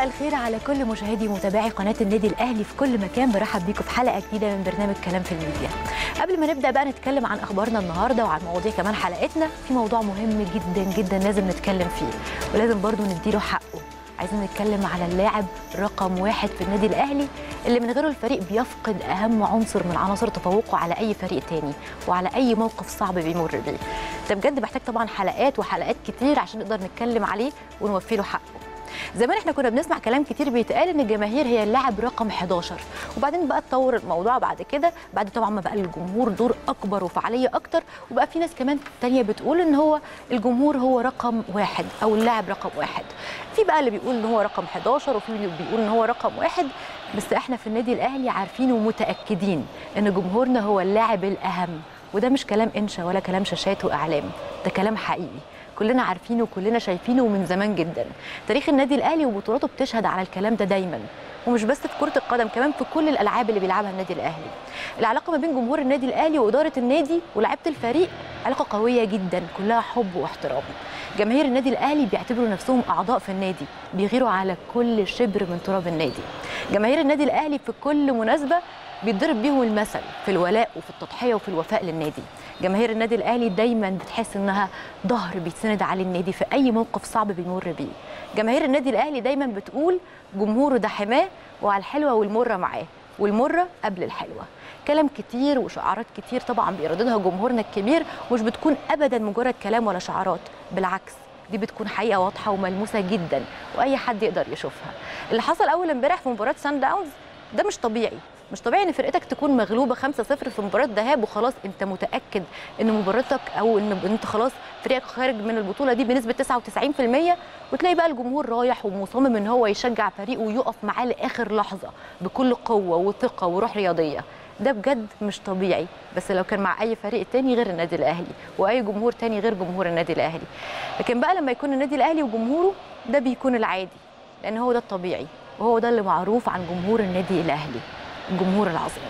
مساء الخير على كل مشاهدي ومتابعي قناه النادي الاهلي في كل مكان برحب بيكم في حلقه جديده من برنامج كلام في الميديا قبل ما نبدا بقى نتكلم عن اخبارنا النهارده وعن مواضيع كمان حلقتنا في موضوع مهم جدا جدا لازم نتكلم فيه ولازم برضو نديله حقه عايزين نتكلم على اللاعب رقم واحد في النادي الاهلي اللي من غيره الفريق بيفقد اهم عنصر من عناصر تفوقه على اي فريق تاني وعلى اي موقف صعب بيمر بيه ده بجد محتاج طبعا حلقات وحلقات كتير عشان نقدر نتكلم عليه ونوفي له حقه زمان احنا كنا بنسمع كلام كتير بيتقال ان الجماهير هي اللاعب رقم 11 وبعدين بقى اتطور الموضوع بعد كده بعد طبعا ما بقى الجمهور دور اكبر وفعاليه اكتر وبقى في ناس كمان تانية بتقول ان هو الجمهور هو رقم واحد او اللاعب رقم واحد في بقى اللي بيقول ان هو رقم 11 وفي اللي بيقول ان هو رقم واحد بس احنا في النادي الاهلي عارفين ومتاكدين ان جمهورنا هو اللاعب الاهم وده مش كلام انشا ولا كلام شاشات واعلام ده كلام حقيقي كلنا عارفينه وكلنا شايفينه من زمان جدا تاريخ النادي الاهلي وبطولاته بتشهد على الكلام ده دايما ومش بس في كره القدم كمان في كل الالعاب اللي بيلعبها النادي الاهلي العلاقه ما بين جمهور النادي الاهلي واداره النادي ولاعيبه الفريق علاقه قويه جدا كلها حب واحترام جماهير النادي الاهلي بيعتبروا نفسهم اعضاء في النادي بيغيروا على كل شبر من تراب النادي جماهير النادي الاهلي في كل مناسبه بيتضرب بيهم المثل في الولاء وفي التضحيه وفي الوفاء للنادي جماهير النادي الاهلي دايما بتحس انها ظهر بيتسند عليه النادي في اي موقف صعب بيمر بيه جماهير النادي الاهلي دايما بتقول جمهوره ده حماه وعلى الحلوه والمره معاه والمره قبل الحلوه كلام كتير وشعارات كتير طبعا بيرددها جمهورنا الكبير ومش بتكون ابدا مجرد كلام ولا شعارات بالعكس دي بتكون حقيقه واضحه وملموسه جدا واي حد يقدر يشوفها اللي حصل اول امبارح في مباراه سان داونز ده مش طبيعي مش طبيعي ان فرقتك تكون مغلوبه 5-0 في مباراه ذهاب وخلاص انت متاكد ان مباراتك او ان انت خلاص فريقك خارج من البطوله دي بنسبه 99% وتلاقي بقى الجمهور رايح ومصمم ان هو يشجع فريقه ويقف معاه لاخر لحظه بكل قوه وثقه وروح رياضيه ده بجد مش طبيعي بس لو كان مع اي فريق تاني غير النادي الاهلي واي جمهور تاني غير جمهور النادي الاهلي لكن بقى لما يكون النادي الاهلي وجمهوره ده بيكون العادي لان هو ده الطبيعي وهو ده اللي معروف عن جمهور النادي الاهلي الجمهور العظيم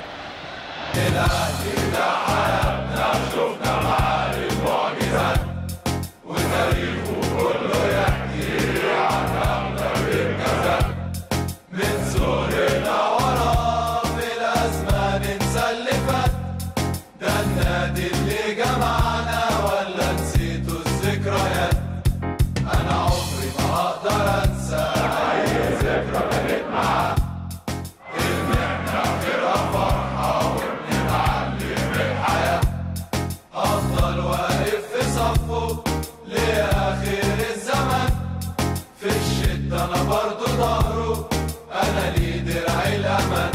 الاهلي ده حياتنا شفنا معاه المعجزات وتاريخه كله يحكي عن اغلب الكذب من صغرنا وراه في الازمان ننسى اللي فات ده النادي اللي جمعنا ولا نسيتوا الذكريات انا عمري ما هقدر انسى اي ذكرى كانت معاه أفضل واقف في صفه لآخر الزمن في الشدة أنا برضو ظهره أنا ليه درعي الأمل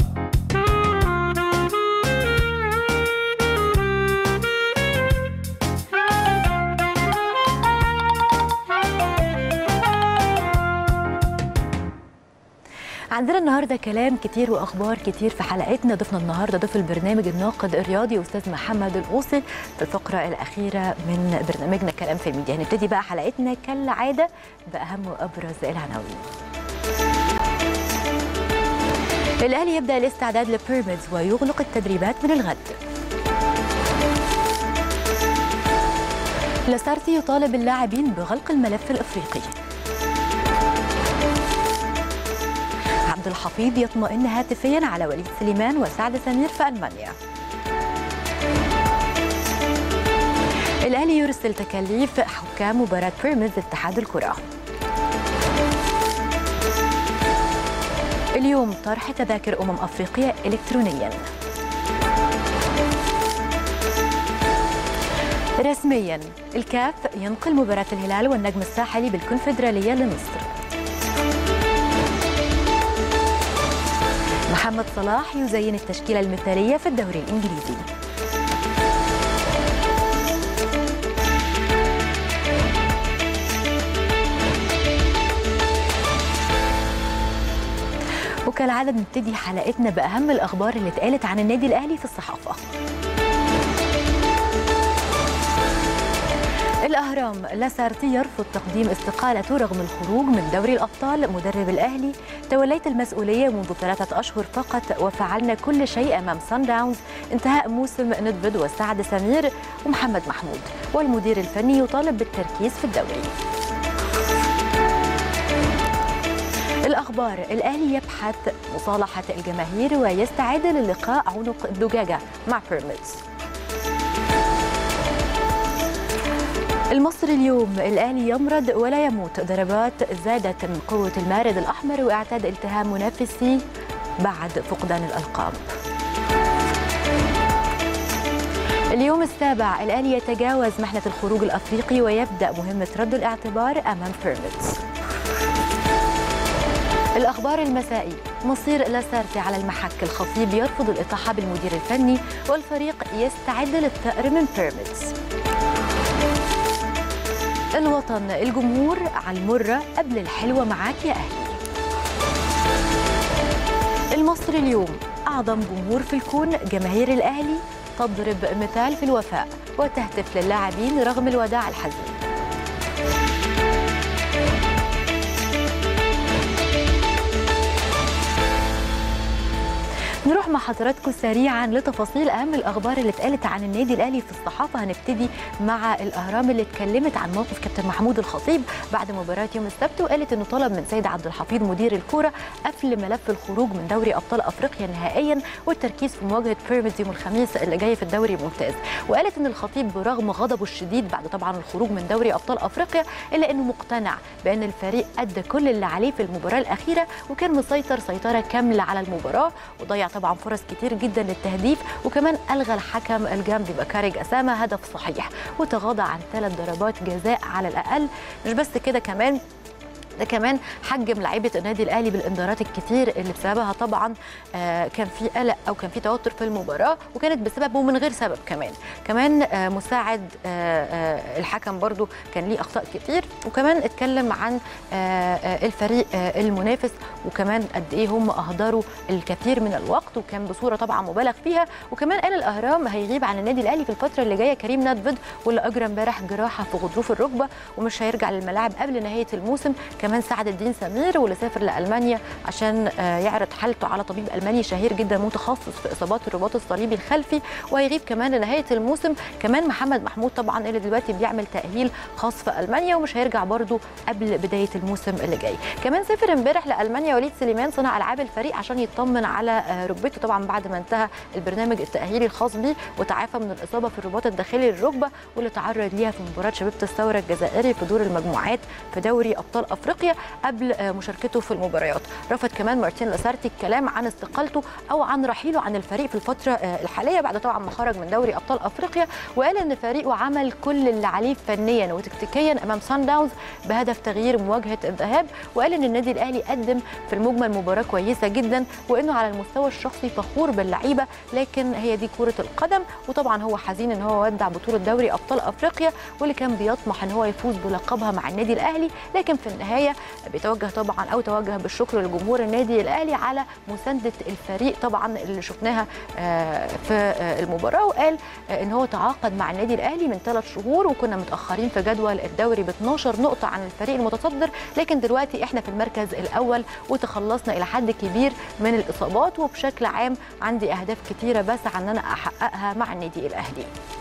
عندنا النهارده كلام كتير واخبار كتير في حلقتنا ضيفنا النهارده ضيف البرنامج الناقد الرياضي استاذ محمد القوصي في الفقره الاخيره من برنامجنا كلام في الميديا هنبتدي بقى حلقتنا كالعاده باهم وابرز العناوين الاهلي يبدا الاستعداد لبيراميدز ويغلق التدريبات من الغد لاسارتي يطالب اللاعبين بغلق الملف الافريقي عبد الحفيظ يطمئن هاتفيا على وليد سليمان وسعد سمير في المانيا الاهلي يرسل تكاليف حكام مباراه بيراميدز اتحاد الكره اليوم طرح تذاكر امم افريقيا الكترونيا رسميا الكاف ينقل مباراه الهلال والنجم الساحلي بالكونفدراليه لمصر محمد صلاح يزين التشكيلة المثالية في الدوري الإنجليزي وكالعادة بنبتدي حلقتنا بأهم الأخبار اللي اتقالت عن النادي الأهلي في الصحافة الأهرام لاسارتي يرفض تقديم استقالته رغم الخروج من دوري الأبطال مدرب الأهلي توليت المسؤولية منذ ثلاثة أشهر فقط وفعلنا كل شيء أمام سان داونز انتهاء موسم ندفد وسعد سمير ومحمد محمود والمدير الفني يطالب بالتركيز في الدوري الأخبار الأهلي يبحث مصالحة الجماهير ويستعد للقاء عنق الزجاجة مع بيراميدز المصري اليوم الأهلي يمرض ولا يموت ضربات زادت من قوة المارد الأحمر واعتاد التهام منافسي بعد فقدان الألقاب اليوم السابع الأهلي يتجاوز محنة الخروج الأفريقي ويبدأ مهمة رد الاعتبار أمام بيراميدز الأخبار المسائي مصير لاسارتي على المحك الخطيب يرفض الإطاحة بالمدير الفني والفريق يستعد للثأر من بيراميدز الوطن الجمهور على المرة قبل الحلوة معاك يا أهلي المصري اليوم أعظم جمهور في الكون جماهير الأهلي تضرب مثال في الوفاء وتهتف للاعبين رغم الوداع الحزين نروح مع حضراتكم سريعا لتفاصيل اهم الاخبار اللي اتقالت عن النادي الاهلي في الصحافه هنبتدي مع الاهرام اللي اتكلمت عن موقف كابتن محمود الخطيب بعد مباراه يوم السبت وقالت انه طلب من سيد عبد الحفيظ مدير الكوره قفل ملف الخروج من دوري ابطال افريقيا نهائيا والتركيز في مواجهه بيراميدز يوم الخميس اللي جاي في الدوري الممتاز وقالت ان الخطيب برغم غضبه الشديد بعد طبعا الخروج من دوري ابطال افريقيا الا انه مقتنع بان الفريق ادى كل اللي عليه في المباراه الاخيره وكان مسيطر سيطره كامله على المباراه وضيع طبعا فرص كتير جدا للتهديف وكمان الغى الحكم الجامبي بكاري جسامه هدف صحيح وتغاضى عن ثلاث ضربات جزاء على الاقل مش بس كده كمان ده كمان حجم لعيبه النادي الاهلي بالانذارات الكتير اللي بسببها طبعا آه كان في قلق او كان في توتر في المباراه وكانت بسبب ومن غير سبب كمان كمان آه مساعد آه الحكم برضو كان ليه اخطاء كتير وكمان اتكلم عن الفريق المنافس وكمان قد ايه هم اهدروا الكثير من الوقت وكان بصوره طبعا مبالغ فيها وكمان قال الاهرام هيغيب عن النادي الاهلي في الفتره اللي جايه كريم ندفد واللي اجرى امبارح جراحه في غضروف الركبه ومش هيرجع للملاعب قبل نهايه الموسم كمان سعد الدين سمير واللي سافر لالمانيا عشان يعرض حالته على طبيب الماني شهير جدا متخصص في اصابات الرباط الصليبي الخلفي وهيغيب كمان لنهايه الموسم كمان محمد محمود طبعا اللي دلوقتي بيعمل تاهيل خاص في المانيا ومش هيرجع برده قبل بدايه الموسم اللي جاي كمان سافر امبارح لالمانيا وليد سليمان صنع العاب الفريق عشان يطمن على ركبته طبعا بعد ما انتهى البرنامج التاهيلي الخاص بيه وتعافى من الاصابه في الرباط الداخلي للركبه واللي تعرض ليها في مباراه شبيبه الثوره الجزائري في دور المجموعات في دوري ابطال افريقيا قبل مشاركته في المباريات رفض كمان مارتين لاسارتي الكلام عن استقالته او عن رحيله عن الفريق في الفتره الحاليه بعد طبعا ما خرج من دوري ابطال افريقيا وقال ان فريقه عمل كل اللي عليه فنيا وتكتيكيا امام سان داونز بهدف تغيير مواجهه الذهاب وقال ان النادي الاهلي قدم في المجمل مباراه كويسه جدا وانه على المستوى الشخصي فخور باللعيبه لكن هي دي كره القدم وطبعا هو حزين ان هو ودع بطوله دوري ابطال افريقيا واللي كان بيطمح ان هو يفوز بلقبها مع النادي الاهلي لكن في النهايه بيتوجه طبعا او توجه بالشكر لجمهور النادي الاهلي على مسانده الفريق طبعا اللي شفناها في المباراه وقال ان هو تعاقد مع النادي الاهلي من ثلاث شهور وكنا متاخرين في جدول الدوري ب 12 نقطه عن الفريق المتصدر لكن دلوقتي احنا في المركز الاول وتخلصنا الى حد كبير من الاصابات وبشكل عام عندي اهداف كتيره بسعى ان انا احققها مع النادي الاهلي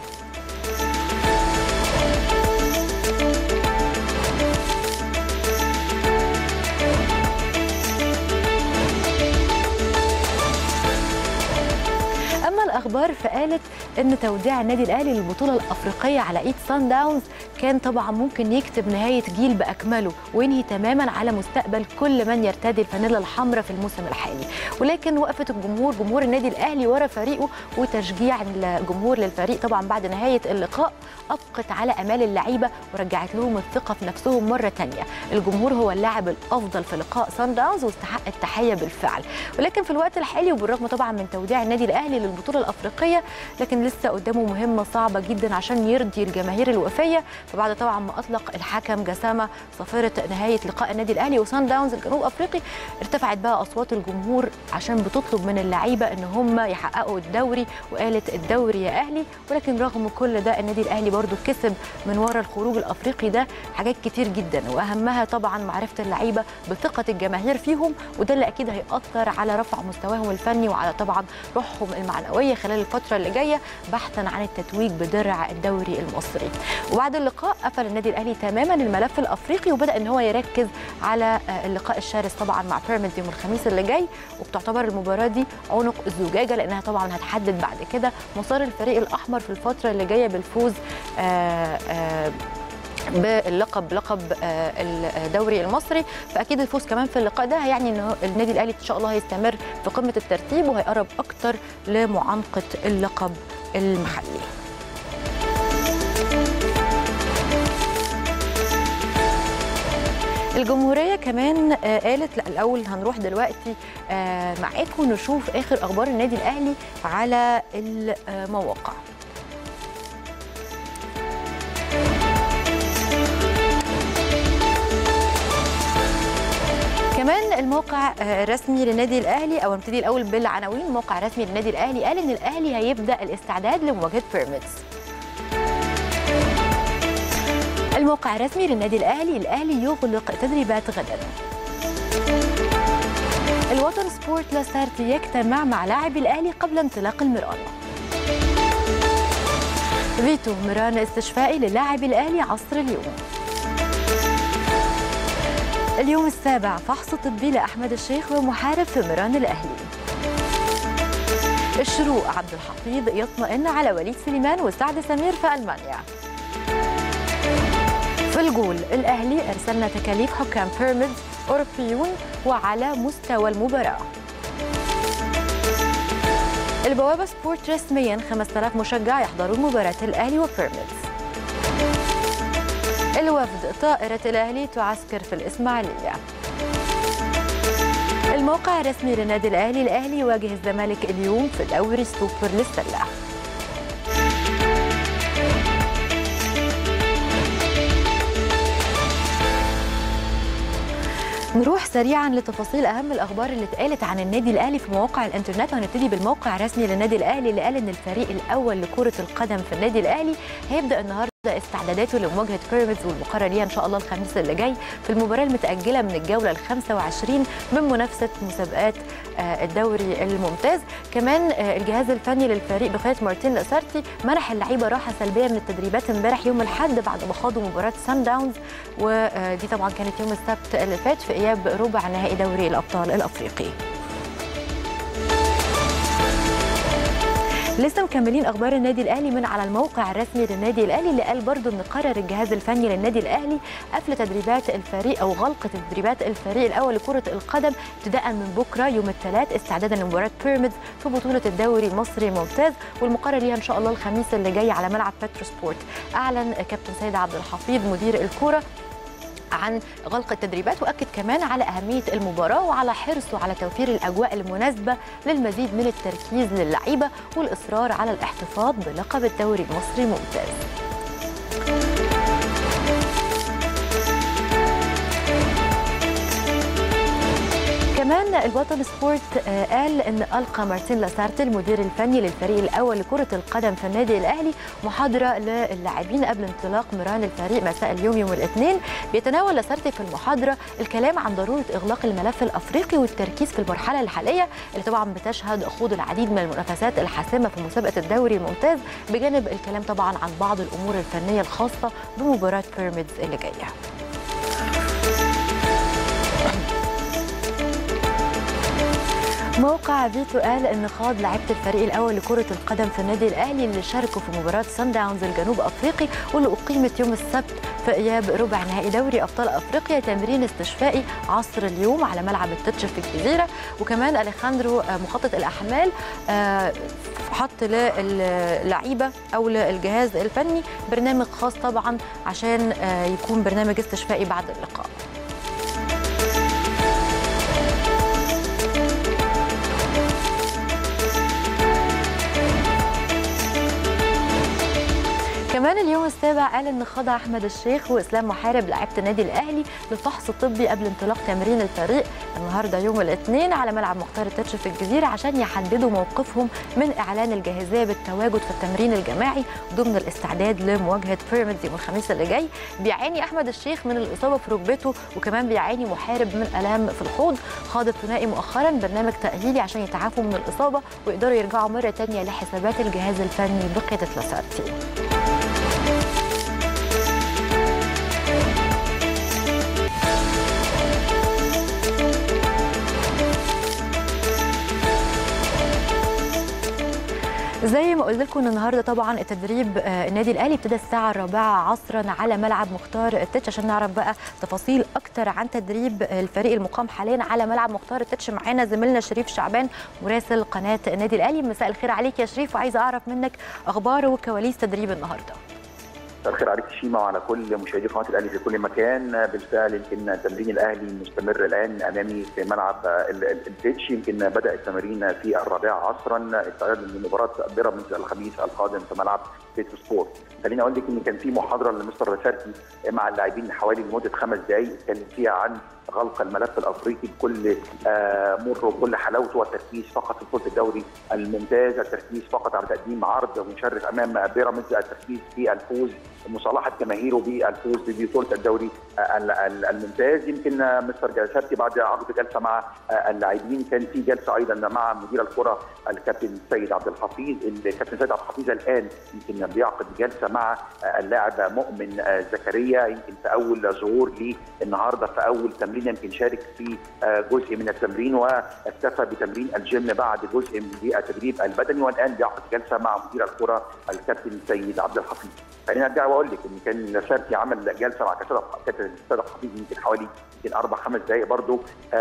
الاخبار فقالت ان توديع النادي الاهلي للبطوله الافريقيه على ايد سان داونز كان طبعا ممكن يكتب نهايه جيل باكمله وينهي تماما على مستقبل كل من يرتدي الفانيلا الحمراء في الموسم الحالي ولكن وقفه الجمهور جمهور النادي الاهلي ورا فريقه وتشجيع الجمهور للفريق طبعا بعد نهايه اللقاء ابقت على امال اللعيبه ورجعت لهم الثقه في نفسهم مره ثانيه الجمهور هو اللاعب الافضل في لقاء سان داونز واستحق التحيه بالفعل ولكن في الوقت الحالي وبالرغم طبعا من توديع النادي الاهلي للبطوله الافريقيه لكن لسه قدامه مهمه صعبه جدا عشان يرضي الجماهير الوفيه فبعد طبعا ما اطلق الحكم جسامه صافره نهايه لقاء النادي الاهلي وسان داونز الجنوب افريقي ارتفعت بقى اصوات الجمهور عشان بتطلب من اللعيبه ان هم يحققوا الدوري وقالت الدوري يا اهلي ولكن رغم كل ده النادي الاهلي برضو كسب من ورا الخروج الافريقي ده حاجات كتير جدا واهمها طبعا معرفه اللعيبه بثقه الجماهير فيهم وده اللي اكيد هياثر على رفع مستواهم الفني وعلى طبعا روحهم المعنويه خلال الفتره اللي جايه بحثا عن التتويج بدرع الدوري المصري وبعد اللقاء اللقاء قفل النادي الاهلي تماما الملف الافريقي وبدا ان هو يركز على آه، اللقاء الشرس طبعا مع بيراميدز يوم الخميس اللي جاي وبتعتبر المباراه دي عنق الزجاجه لانها طبعا هتحدد بعد كده مسار الفريق الاحمر في الفتره اللي جايه بالفوز آه، آه، باللقب لقب آه، الدوري المصري فاكيد الفوز كمان في اللقاء ده هيعني ان هو النادي الاهلي ان شاء الله هيستمر في قمه الترتيب وهيقرب اكتر لمعانقه اللقب المحلي الجمهورية كمان آه، قالت لا الأول هنروح دلوقتي آه، معاكم نشوف آخر أخبار النادي الأهلي على المواقع كمان الموقع آه، الرسمي للنادي الاهلي او نبتدي الاول بالعناوين الموقع الرسمي للنادي الاهلي قال ان الاهلي هيبدا الاستعداد لمواجهه بيراميدز الموقع الرسمي للنادي الاهلي الاهلي يغلق تدريبات غدا الوطن سبورت لاسارتي يجتمع مع لاعبي الاهلي قبل انطلاق المران فيتو مران استشفائي للاعبي الاهلي عصر اليوم اليوم السابع فحص طبي لأحمد الشيخ ومحارب في مران الأهلي الشروق عبد الحفيظ يطمئن على وليد سليمان وسعد سمير في ألمانيا في الجول الأهلي أرسلنا تكاليف حكام بيراميدز أوروبيون وعلى مستوى المباراة البوابة سبورت رسميا 5000 مشجع يحضرون مباراة الأهلي وبيراميدز الوفد طائرة الأهلي تعسكر في الإسماعيلية الموقع الرسمي للنادي الأهلي الأهلي يواجه الزمالك اليوم في دوري السوبر للسلة نروح سريعا لتفاصيل اهم الاخبار اللي اتقالت عن النادي الاهلي في مواقع الانترنت وهنبتدي بالموقع الرسمي للنادي الاهلي اللي قال ان الفريق الاول لكره القدم في النادي الاهلي هيبدا النهارده استعداداته لمواجهه بيراميدز والمقرر ليها ان شاء الله الخميس اللي جاي في المباراه المتاجله من الجوله ال 25 من منافسه مسابقات آه، الدوري الممتاز كمان آه، الجهاز الفني للفريق بقياده مارتين لاسارتي منح اللعيبه راحه سلبيه من التدريبات امبارح يوم الاحد بعد ما خاضوا مباراه سان داونز ودي طبعا كانت يوم السبت اللي فات في اياب ربع نهائي دوري الابطال الافريقي لسه مكملين اخبار النادي الاهلي من على الموقع الرسمي للنادي الاهلي اللي قال برضو ان قرر الجهاز الفني للنادي الاهلي قفل تدريبات الفريق او غلق تدريبات الفريق الاول لكره القدم ابتداء من بكره يوم الثلاث استعدادا لمباراه بيراميدز في بطوله الدوري المصري الممتاز والمقرر ليها ان شاء الله الخميس اللي جاي على ملعب بترو سبورت اعلن كابتن سيد عبد الحفيظ مدير الكره عن غلق التدريبات واكد كمان على اهميه المباراه وعلى حرصه على توفير الاجواء المناسبه للمزيد من التركيز للعيبه والاصرار على الاحتفاظ بلقب الدوري المصري الممتاز كمان الوطن سبورت آه، قال ان القى مارتين لاسارتي المدير الفني للفريق الاول لكره القدم في النادي الاهلي محاضره للاعبين قبل انطلاق مران الفريق مساء اليوم يوم الاثنين بيتناول لاسارتي في المحاضره الكلام عن ضروره اغلاق الملف الافريقي والتركيز في المرحله الحاليه اللي طبعا بتشهد خوض العديد من المنافسات الحاسمه في مسابقه الدوري الممتاز بجانب الكلام طبعا عن بعض الامور الفنيه الخاصه بمباراه بيراميدز اللي جايه موقع فيتو قال ان خاض لعيبه الفريق الاول لكره القدم في النادي الاهلي اللي شاركوا في مباراه سان داونز الجنوب افريقي واللي اقيمت يوم السبت في اياب ربع نهائي دوري ابطال افريقيا تمرين استشفائي عصر اليوم على ملعب التتش في الجزيره وكمان اليخاندرو آه، مخطط الاحمال آه، حط للعيبه او للجهاز الفني برنامج خاص طبعا عشان آه، يكون برنامج استشفائي بعد اللقاء كمان اليوم السابع قال ان خضع احمد الشيخ واسلام محارب لعيبه النادي الاهلي لفحص طبي قبل انطلاق تمرين الفريق النهارده يوم الاثنين على ملعب مختار التتش في الجزيره عشان يحددوا موقفهم من اعلان الجاهزيه بالتواجد في التمرين الجماعي ضمن الاستعداد لمواجهه بيراميدز يوم الخميس اللي جاي بيعاني احمد الشيخ من الاصابه في ركبته وكمان بيعاني محارب من الام في الحوض خاض الثنائي مؤخرا برنامج تاهيلي عشان يتعافوا من الاصابه ويقدروا يرجعوا مره ثانيه لحسابات الجهاز الفني بقياده لاسارتي زي ما قلت لكم ان النهارده طبعا التدريب آه، النادي الاهلي ابتدى الساعه الرابعه عصرا على ملعب مختار التتش عشان نعرف بقى تفاصيل اكتر عن تدريب الفريق المقام حاليا على ملعب مختار التتش معانا زميلنا شريف شعبان مراسل قناه النادي الاهلي مساء الخير عليك يا شريف وعايزه اعرف منك اخبار وكواليس تدريب النهارده مساء الخير عليك شيما وعلى كل مشاهدي قناه الاهلي في كل مكان بالفعل يمكن تمرين الاهلي مستمر الان امامي في ملعب ال- ال- التتش يمكن بدا التمارين في الرابعه عصرا استعدادا لمباراه بيراميدز الخميس القادم في ملعب بيترو سبورت خليني اقول لك ان كان في محاضره لمستر رسالتي مع اللاعبين حوالي لمده خمس دقائق اتكلم فيها عن غلق الملف الافريقي بكل آه، مر وكل حلاوته والتركيز فقط في بطوله الدوري الممتاز، التركيز فقط على تقديم عرض مشرف امام بيراميدز، التركيز في الفوز مصالحه جماهيره بالفوز ببطوله الدوري آه، ال- ال- الممتاز، يمكن آه، مستر جلساتي بعد عقد جلسه مع آه، اللاعبين كان في جلسه ايضا مع مدير الكره الكابتن سيد عبد الحفيظ، الكابتن سيد عبد الحفيظ الان يمكن بيعقد جلسه مع آه، اللاعب مؤمن آه، زكريا يمكن في اول ظهور ليه النهارده في اول تمرين يمكن شارك في آه، جزء من التمرين واكتفى بتمرين الجيم بعد جزء من التدريب البدني والان بيعقد جلسه مع مدير الكره الكابتن سيد عبد الحفيظ. خليني ارجع واقول لك ان كان سارتي عمل جلسه مع كابتن كابتن سيد عبد الحفيظ يمكن حوالي يمكن اربع خمس دقائق برضه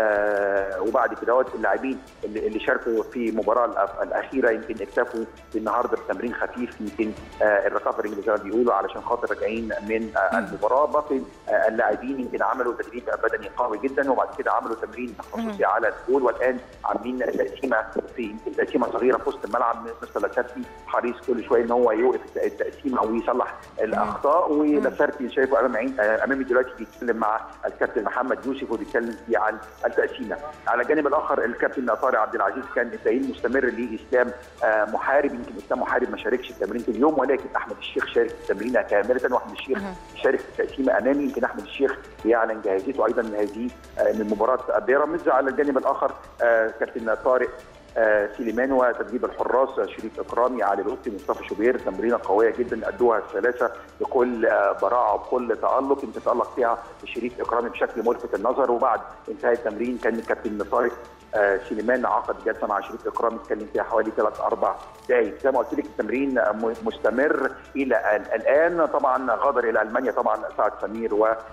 آه وبعد كده اللي اللي اللي شاركوا في المباراه الأف- الاخيره يمكن اكتفوا النهارده بتمرين خفيف يمكن آه الريكفري زي ما بيقولوا علشان خاطر راجعين من آه المباراه باقي آه اللاعبين يمكن عملوا تدريب بدني قوي جدا وبعد كده عملوا تمرين خصوصي على الجول والان عاملين تقسيمه في يمكن تقسيمه صغيره في وسط الملعب مستر لاسارتي حريص كل شويه ان هو يوقف التقسيمه او يصلح الاخطاء ولاسارتي شايفه امام عين آه، امامي دلوقتي بيتكلم مع الكابتن محمد يوسف وبيتكلم فيه عن التقسيمه على الجانب الاخر الكابتن طارق عبد العزيز كان التأهيل مستمر لاسلام آه، محارب يمكن اسلام محارب ما شاركش في تمرينه اليوم ولكن احمد الشيخ شارك في التمرينه كامله واحمد الشيخ شارك في التقسيمه امامي يمكن احمد الشيخ بيعلن جاهزيته ايضا من هذه آه، من مباراه بيراميدز على الجانب الاخر آه، كابتن طارق آه، سليمان وتدريب الحراس آه، شريف اكرامي علي لطفي مصطفى شوبير تمرينه قويه جدا ادوها الثلاثه بكل آه، براعه وبكل تالق يمكن تالق فيها شريف اكرامي بشكل ملفت النظر وبعد انتهاء التمرين كان الكابتن طارق آه، سليمان عقد جلسه مع شريف اكرامي اتكلم فيها حوالي ثلاث اربع دقائق زي ما قلت لك التمرين آه، م- مستمر الى ال- الان طبعا غادر الى المانيا طبعا سعد سمير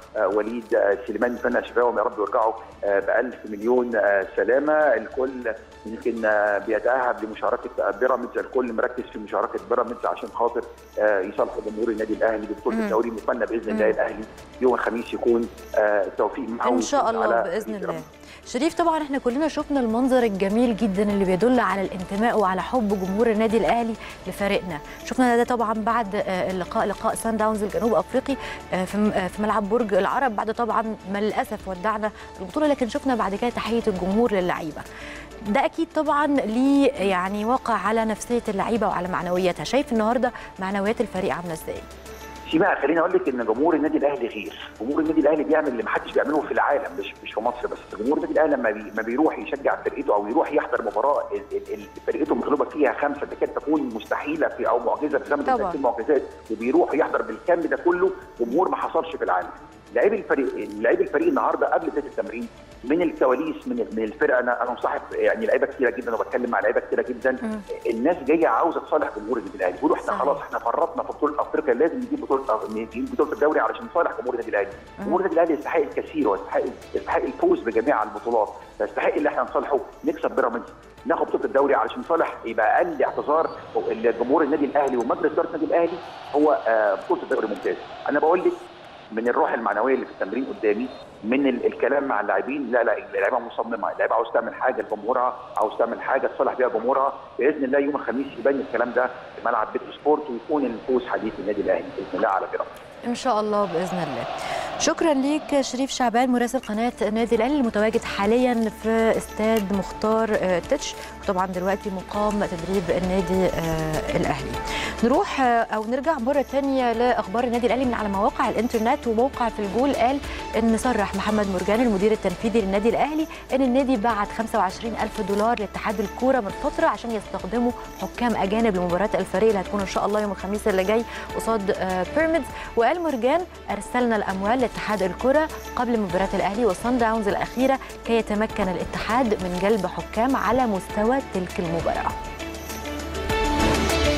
ووليد آه، سليمان نتمنى شفاهم يا رب يرجعوا آه، بألف مليون آه، سلامه الكل يمكن آه، بيتاهب لمشاركه بيراميدز الكل مركز في مشاركه بيراميدز عشان خاطر آه، يصالحوا جمهور النادي الاهلي ببطوله مم. الدوري نتمنى باذن الله الاهلي يوم الخميس يكون آه، التوفيق معه ان شاء ويفوز الله على باذن بيراميدز. الله شريف طبعا احنا كلنا شفنا المنظر الجميل جدا اللي بيدل على الانتماء وعلى حب جمهور النادي الاهلي لفريقنا شفنا ده طبعا بعد آه، اللقاء لقاء سان داونز الجنوب افريقي آه، في م- آه، في ملعب برج العرب بعد طبعا ما للاسف ودعنا البطوله لكن شفنا بعد كده تحيه الجمهور للعيبه ده اكيد طبعا ليه يعني واقع على نفسيه اللعيبه وعلى معنوياتها شايف النهارده معنويات الفريق عامله ازاي سيما خليني اقول لك ان جمهور النادي الاهلي غير، جمهور النادي الاهلي بيعمل اللي محدش بيعمله في العالم مش مش في مصر بس، جمهور النادي الاهلي لما بي ما بيروح يشجع فرقته او يروح يحضر مباراه ال- ال- ال- فرقته مغلوبه فيها خمسه تكاد تكون مستحيله في او معجزه في زمن طبعاً. من المعجزات وبيروح يحضر بالكم ده كله جمهور ما حصلش في العالم. لعيب الفريق لعيب الفريق النهارده قبل بدايه التمرين من الكواليس من من الفرقه انا انا مصاحب يعني لعيبه كتيره جدا وبتكلم مع لعيبه كتيره جدا مم. الناس جايه عاوزه تصالح جمهور النادي الاهلي بيقولوا احنا صحيح. خلاص احنا فرطنا في بطوله افريقيا لازم نجيب بطوله نجيب بطوله الدوري علشان نصالح جمهور النادي الاهلي جمهور النادي الاهلي يستحق الكثير ويستحق يستحق الفوز بجميع البطولات يستحق اللي احنا نصالحه نكسب بيراميدز ناخد بطوله الدوري علشان نصالح يبقى اقل اعتذار جمهور النادي الاهلي ومجلس اداره النادي الاهلي هو آه، بطوله الدوري ممتاز انا بقول لك من الروح المعنويه اللي في التمرين قدامي من ال- الكلام مع اللاعبين لا لا اللعيبه مصممه اللعيبه عاوز تعمل حاجه لجمهورها عاوز تعمل حاجه تصالح بيها جمهورها باذن الله يوم الخميس يبان الكلام ده في ملعب بيت سبورت ويكون الفوز حديث النادي الاهلي باذن الله على بيراميدز ان شاء الله باذن الله شكرا ليك شريف شعبان مراسل قناه النادي الاهلي المتواجد حاليا في استاد مختار آه، تتش وطبعا دلوقتي مقام تدريب النادي آه، الاهلي نروح آه، او نرجع مره تانية لاخبار النادي الاهلي من على مواقع الانترنت وموقع في الجول قال ان صرح محمد مرجان المدير التنفيذي للنادي الاهلي ان النادي بعت 25 الف دولار لاتحاد الكوره من فتره عشان يستخدموا حكام اجانب لمباراه الفريق اللي هتكون ان شاء الله يوم الخميس اللي جاي قصاد آه، بيراميدز وقال مرجان ارسلنا الاموال لاتحاد الكره قبل مباراه الاهلي وصن داونز الاخيره كي يتمكن الاتحاد من جلب حكام على مستوى تلك المباراه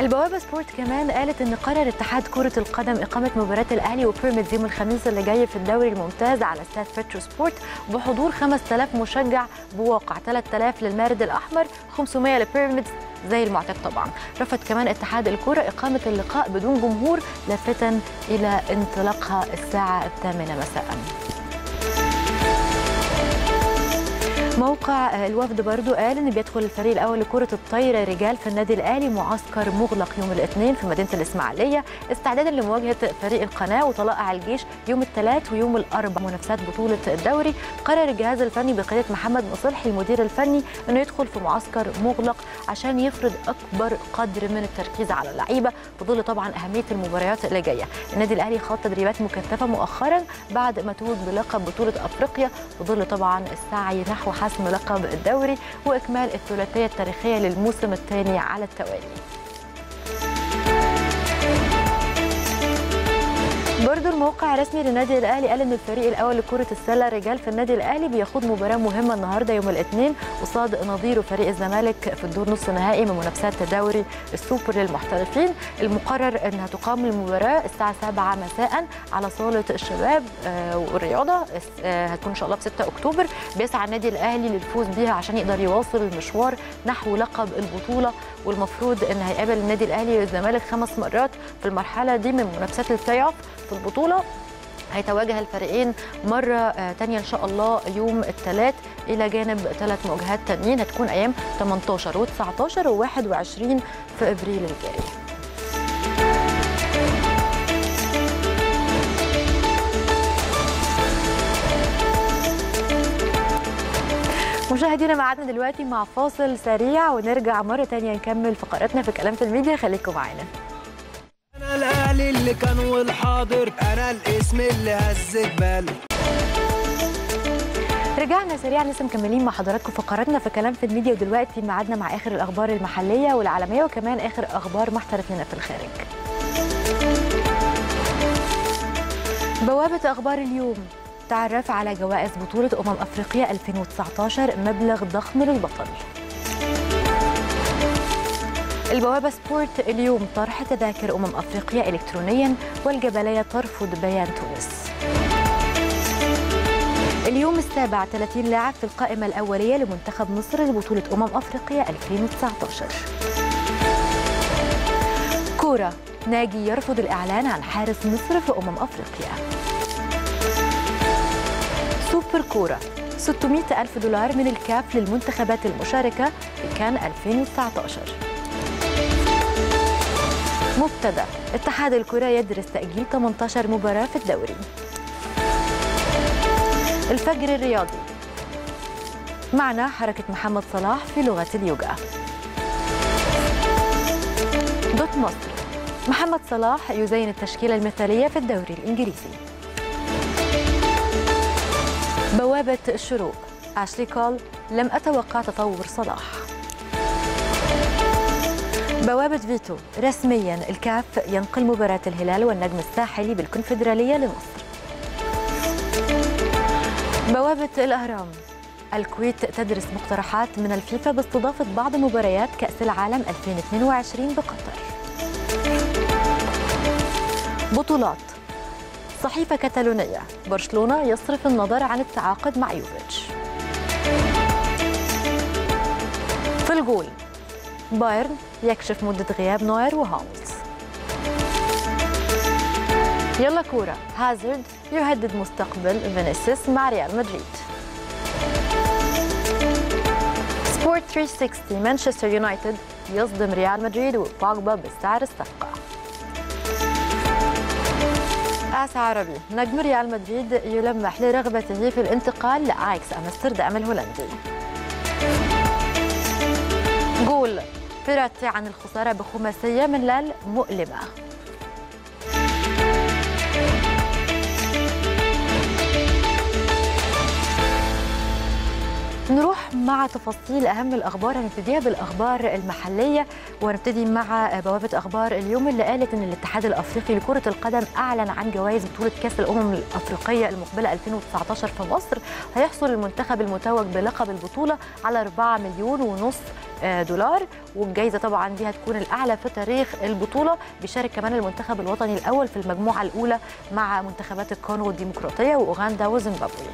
البوابه سبورت كمان قالت ان قرر اتحاد كره القدم اقامه مباراه الاهلي وبيراميدز يوم الخميس اللي جاي في الدوري الممتاز على استاد بترو سبورت بحضور 5000 مشجع بواقع 3000 للمارد الاحمر 500 لبيراميدز زي المعتاد طبعا رفض كمان اتحاد الكرة إقامة اللقاء بدون جمهور لافتا إلى انطلاقها الساعة الثامنة مساءً موقع الوفد برضو قال ان بيدخل الفريق الاول لكره الطايره رجال في النادي الاهلي معسكر مغلق يوم الاثنين في مدينه الاسماعيليه استعدادا لمواجهه فريق القناه وطلائع الجيش يوم الثلاث ويوم الاربعاء منافسات بطوله الدوري قرر الجهاز الفني بقياده محمد مصلحي المدير الفني انه يدخل في معسكر مغلق عشان يفرض اكبر قدر من التركيز على اللعيبه في ظل طبعا اهميه المباريات اللي جايه النادي الاهلي خاض تدريبات مكثفه مؤخرا بعد ما توج بلقب بطوله افريقيا في ظل طبعا السعي نحو حسم لقب الدوري واكمال الثلاثيه التاريخيه للموسم الثاني على التوالي برضو الموقع الرسمي للنادي الاهلي قال ان الفريق الاول لكره السله رجال في النادي الاهلي بيخوض مباراه مهمه النهارده يوم الاثنين قصاد نظيره فريق الزمالك في الدور نص نهائي من منافسات دوري السوبر للمحترفين المقرر انها تقام المباراه الساعه 7 مساء على صاله الشباب والرياضه هتكون ان شاء الله في 6 اكتوبر بيسعى النادي الاهلي للفوز بيها عشان يقدر يواصل المشوار نحو لقب البطوله والمفروض ان هيقابل النادي الاهلي والزمالك خمس مرات في المرحله دي من منافسات البلاي اوف في البطوله هيتواجه الفريقين مرة تانية إن شاء الله يوم الثلاث إلى جانب ثلاث مواجهات تانيين هتكون أيام 18 و19 و21 في إبريل الجاري مشاهدينا معادنا دلوقتي مع فاصل سريع ونرجع مرة تانية نكمل فقراتنا في كلام في الميديا خليكم معانا انا الاهلي اللي كان والحاضر انا الاسم اللي هز جبال رجعنا سريعا لسه مكملين مع حضراتكم فقراتنا في كلام في الميديا ودلوقتي ميعادنا مع اخر الاخبار المحليه والعالميه وكمان اخر اخبار محترفين في الخارج. بوابه اخبار اليوم تعرف على جوائز بطوله امم افريقيا 2019 مبلغ ضخم للبطل. البوابة سبورت اليوم طرح تذاكر أمم أفريقيا إلكترونيا والجبلية ترفض بيان تونس اليوم السابع 30 لاعب في القائمة الأولية لمنتخب مصر لبطولة أمم أفريقيا 2019 كورة ناجي يرفض الإعلان عن حارس مصر في أمم أفريقيا سوبر كورة 600 ألف دولار من الكاف للمنتخبات المشاركة في كان 2019 مبتدا اتحاد الكرة يدرس تأجيل 18 مباراة في الدوري الفجر الرياضي معنا حركة محمد صلاح في لغة اليوغا دوت مصر محمد صلاح يزين التشكيلة المثالية في الدوري الإنجليزي بوابة الشروق أشلي كول لم أتوقع تطور صلاح بوابة فيتو رسميا الكاف ينقل مباراة الهلال والنجم الساحلي بالكونفدرالية لمصر بوابة الأهرام الكويت تدرس مقترحات من الفيفا باستضافة بعض مباريات كأس العالم 2022 بقطر بطولات صحيفة كتالونية برشلونة يصرف النظر عن التعاقد مع يوفيتش في الجول بايرن يكشف مدة غياب نوير وهاملز يلا كورة هازارد يهدد مستقبل فينيسيوس مع ريال مدريد سبورت 360 مانشستر يونايتد يصدم ريال مدريد وباجبا بسعر الصفقة آس عربي نجم ريال مدريد يلمح لرغبته في الانتقال لآيكس أمستردام الهولندي جول بيراتي عن الخسارة بخماسية من لال مؤلمة نروح مع مع تفاصيل اهم الاخبار هنبتديها بالاخبار المحليه وهنبتدي مع بوابه اخبار اليوم اللي قالت ان الاتحاد الافريقي لكره القدم اعلن عن جوائز بطوله كاس الامم الافريقيه المقبله 2019 في مصر هيحصل المنتخب المتوج بلقب البطوله على 4 مليون ونص دولار والجائزه طبعا دي هتكون الاعلى في تاريخ البطوله بيشارك كمان المنتخب الوطني الاول في المجموعه الاولى مع منتخبات الكونغو الديمقراطيه واوغندا وزيمبابوي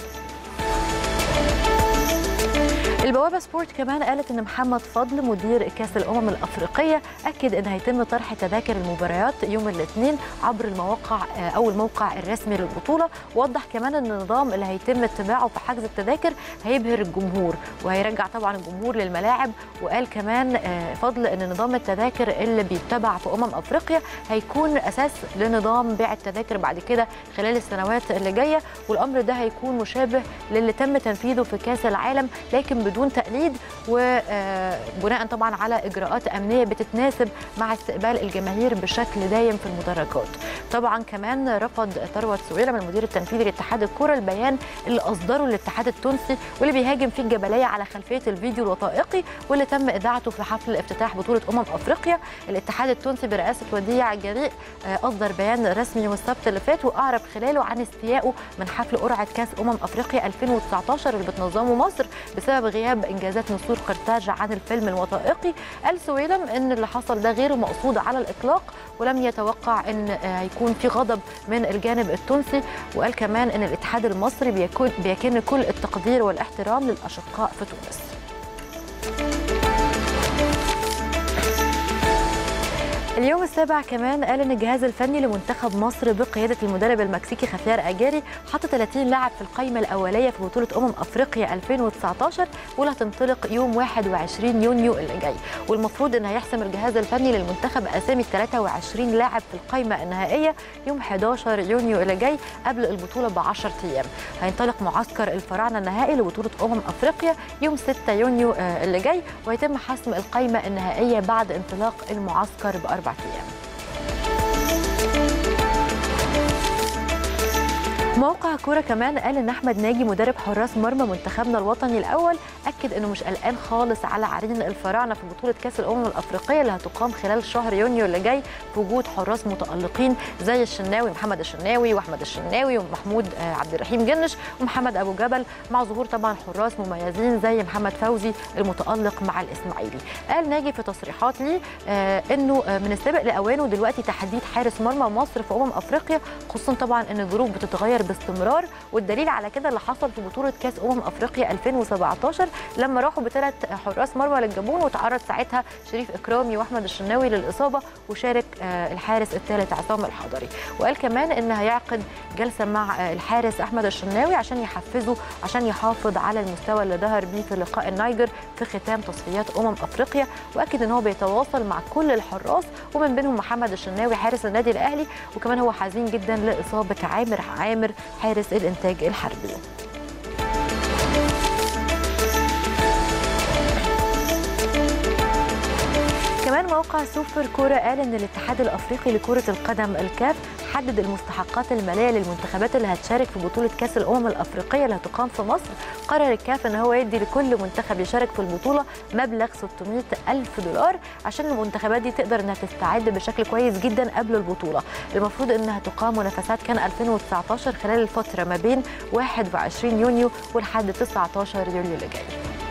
البوابه سبورت كمان قالت ان محمد فضل مدير كاس الامم الافريقيه اكد ان هيتم طرح تذاكر المباريات يوم الاثنين عبر المواقع او الموقع الرسمي للبطوله ووضح كمان ان النظام اللي هيتم اتباعه في حجز التذاكر هيبهر الجمهور وهيرجع طبعا الجمهور للملاعب وقال كمان فضل ان نظام التذاكر اللي بيتبع في امم افريقيا هيكون اساس لنظام بيع التذاكر بعد كده خلال السنوات اللي جايه والامر ده هيكون مشابه للي تم تنفيذه في كاس العالم لكن بدون تقليد وبناء طبعا على اجراءات امنيه بتتناسب مع استقبال الجماهير بشكل دايم في المدرجات. طبعا كمان رفض ثروت سويلم المدير التنفيذي لاتحاد الكره البيان اللي اصدره الاتحاد التونسي واللي بيهاجم فيه الجبليه على خلفيه الفيديو الوثائقي واللي تم اذاعته في حفل افتتاح بطوله امم افريقيا. الاتحاد التونسي برئاسه وديع جريء اصدر بيان رسمي يوم السبت اللي فات واعرب خلاله عن استيائه من حفل قرعه كاس امم افريقيا 2019 اللي بتنظمه مصر بسبب غياب انجازات نسور قرطاج عن الفيلم الوثائقي قال سويلم ان اللي حصل ده غير مقصود على الاطلاق ولم يتوقع ان هيكون في غضب من الجانب التونسي وقال كمان ان الاتحاد المصري بيكون بيكن كل التقدير والاحترام للاشقاء في تونس اليوم السابع كمان قال ان الجهاز الفني لمنتخب مصر بقياده المدرب المكسيكي خافير اجاري حط 30 لاعب في القائمه الاوليه في بطوله امم افريقيا 2019 واللي هتنطلق يوم 21 يونيو اللي جاي والمفروض ان هيحسم الجهاز الفني للمنتخب اسامي 23 لاعب في القائمه النهائيه يوم 11 يونيو اللي جاي قبل البطوله ب 10 ايام هينطلق معسكر الفراعنه النهائي لبطوله امم افريقيا يوم 6 يونيو اللي جاي ويتم حسم القائمه النهائيه بعد انطلاق المعسكر باربع أربعة أيام موقع كوره كمان قال ان احمد ناجي مدرب حراس مرمى منتخبنا الوطني الاول اكد انه مش قلقان خالص على عرين الفراعنه في بطوله كاس الامم الافريقيه اللي هتقام خلال شهر يونيو اللي جاي في وجود حراس متالقين زي الشناوي محمد الشناوي واحمد الشناوي ومحمود عبد الرحيم جنش ومحمد ابو جبل مع ظهور طبعا حراس مميزين زي محمد فوزي المتالق مع الاسماعيلي قال ناجي في تصريحات لي آه انه من السابق لاوانه دلوقتي تحديد حارس مرمى مصر في امم افريقيا خصوصا طبعا ان الظروف بتتغير باستمرار والدليل على كده اللي حصل في بطوله كاس امم افريقيا 2017 لما راحوا بثلاث حراس مرمى للجابون وتعرض ساعتها شريف اكرامي واحمد الشناوي للاصابه وشارك الحارس الثالث عصام الحضري وقال كمان ان هيعقد جلسه مع الحارس احمد الشناوي عشان يحفزه عشان يحافظ على المستوى اللي ظهر بيه في لقاء النيجر في ختام تصفيات امم افريقيا واكد ان هو بيتواصل مع كل الحراس ومن بينهم محمد الشناوي حارس النادي الاهلي وكمان هو حزين جدا لاصابه عامر عامر حارس الانتاج الحربي كمان موقع سوبر كوره قال ان الاتحاد الافريقي لكره القدم الكاف حدد المستحقات الماليه للمنتخبات اللي هتشارك في بطوله كاس الامم الافريقيه اللي هتقام في مصر قرر الكاف ان هو يدي لكل منتخب يشارك في البطوله مبلغ 600 الف دولار عشان المنتخبات دي تقدر انها تستعد بشكل كويس جدا قبل البطوله المفروض انها تقام منافسات كان 2019 خلال الفتره ما بين 21 يونيو ولحد 19 يوليو اللي جاي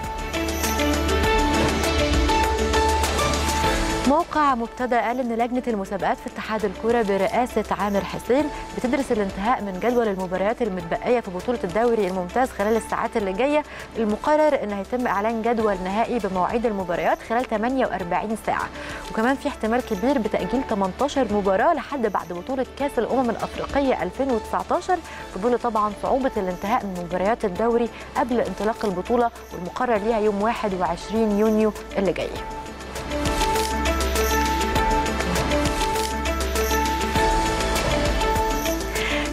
موقع مبتدا قال ان لجنه المسابقات في اتحاد الكوره برئاسه عامر حسين بتدرس الانتهاء من جدول المباريات المتبقيه في بطوله الدوري الممتاز خلال الساعات اللي جايه المقرر ان هيتم اعلان جدول نهائي بمواعيد المباريات خلال 48 ساعه وكمان في احتمال كبير بتاجيل 18 مباراه لحد بعد بطوله كاس الامم الافريقيه 2019 في ظل طبعا صعوبه الانتهاء من مباريات الدوري قبل انطلاق البطوله والمقرر ليها يوم 21 يونيو اللي جاي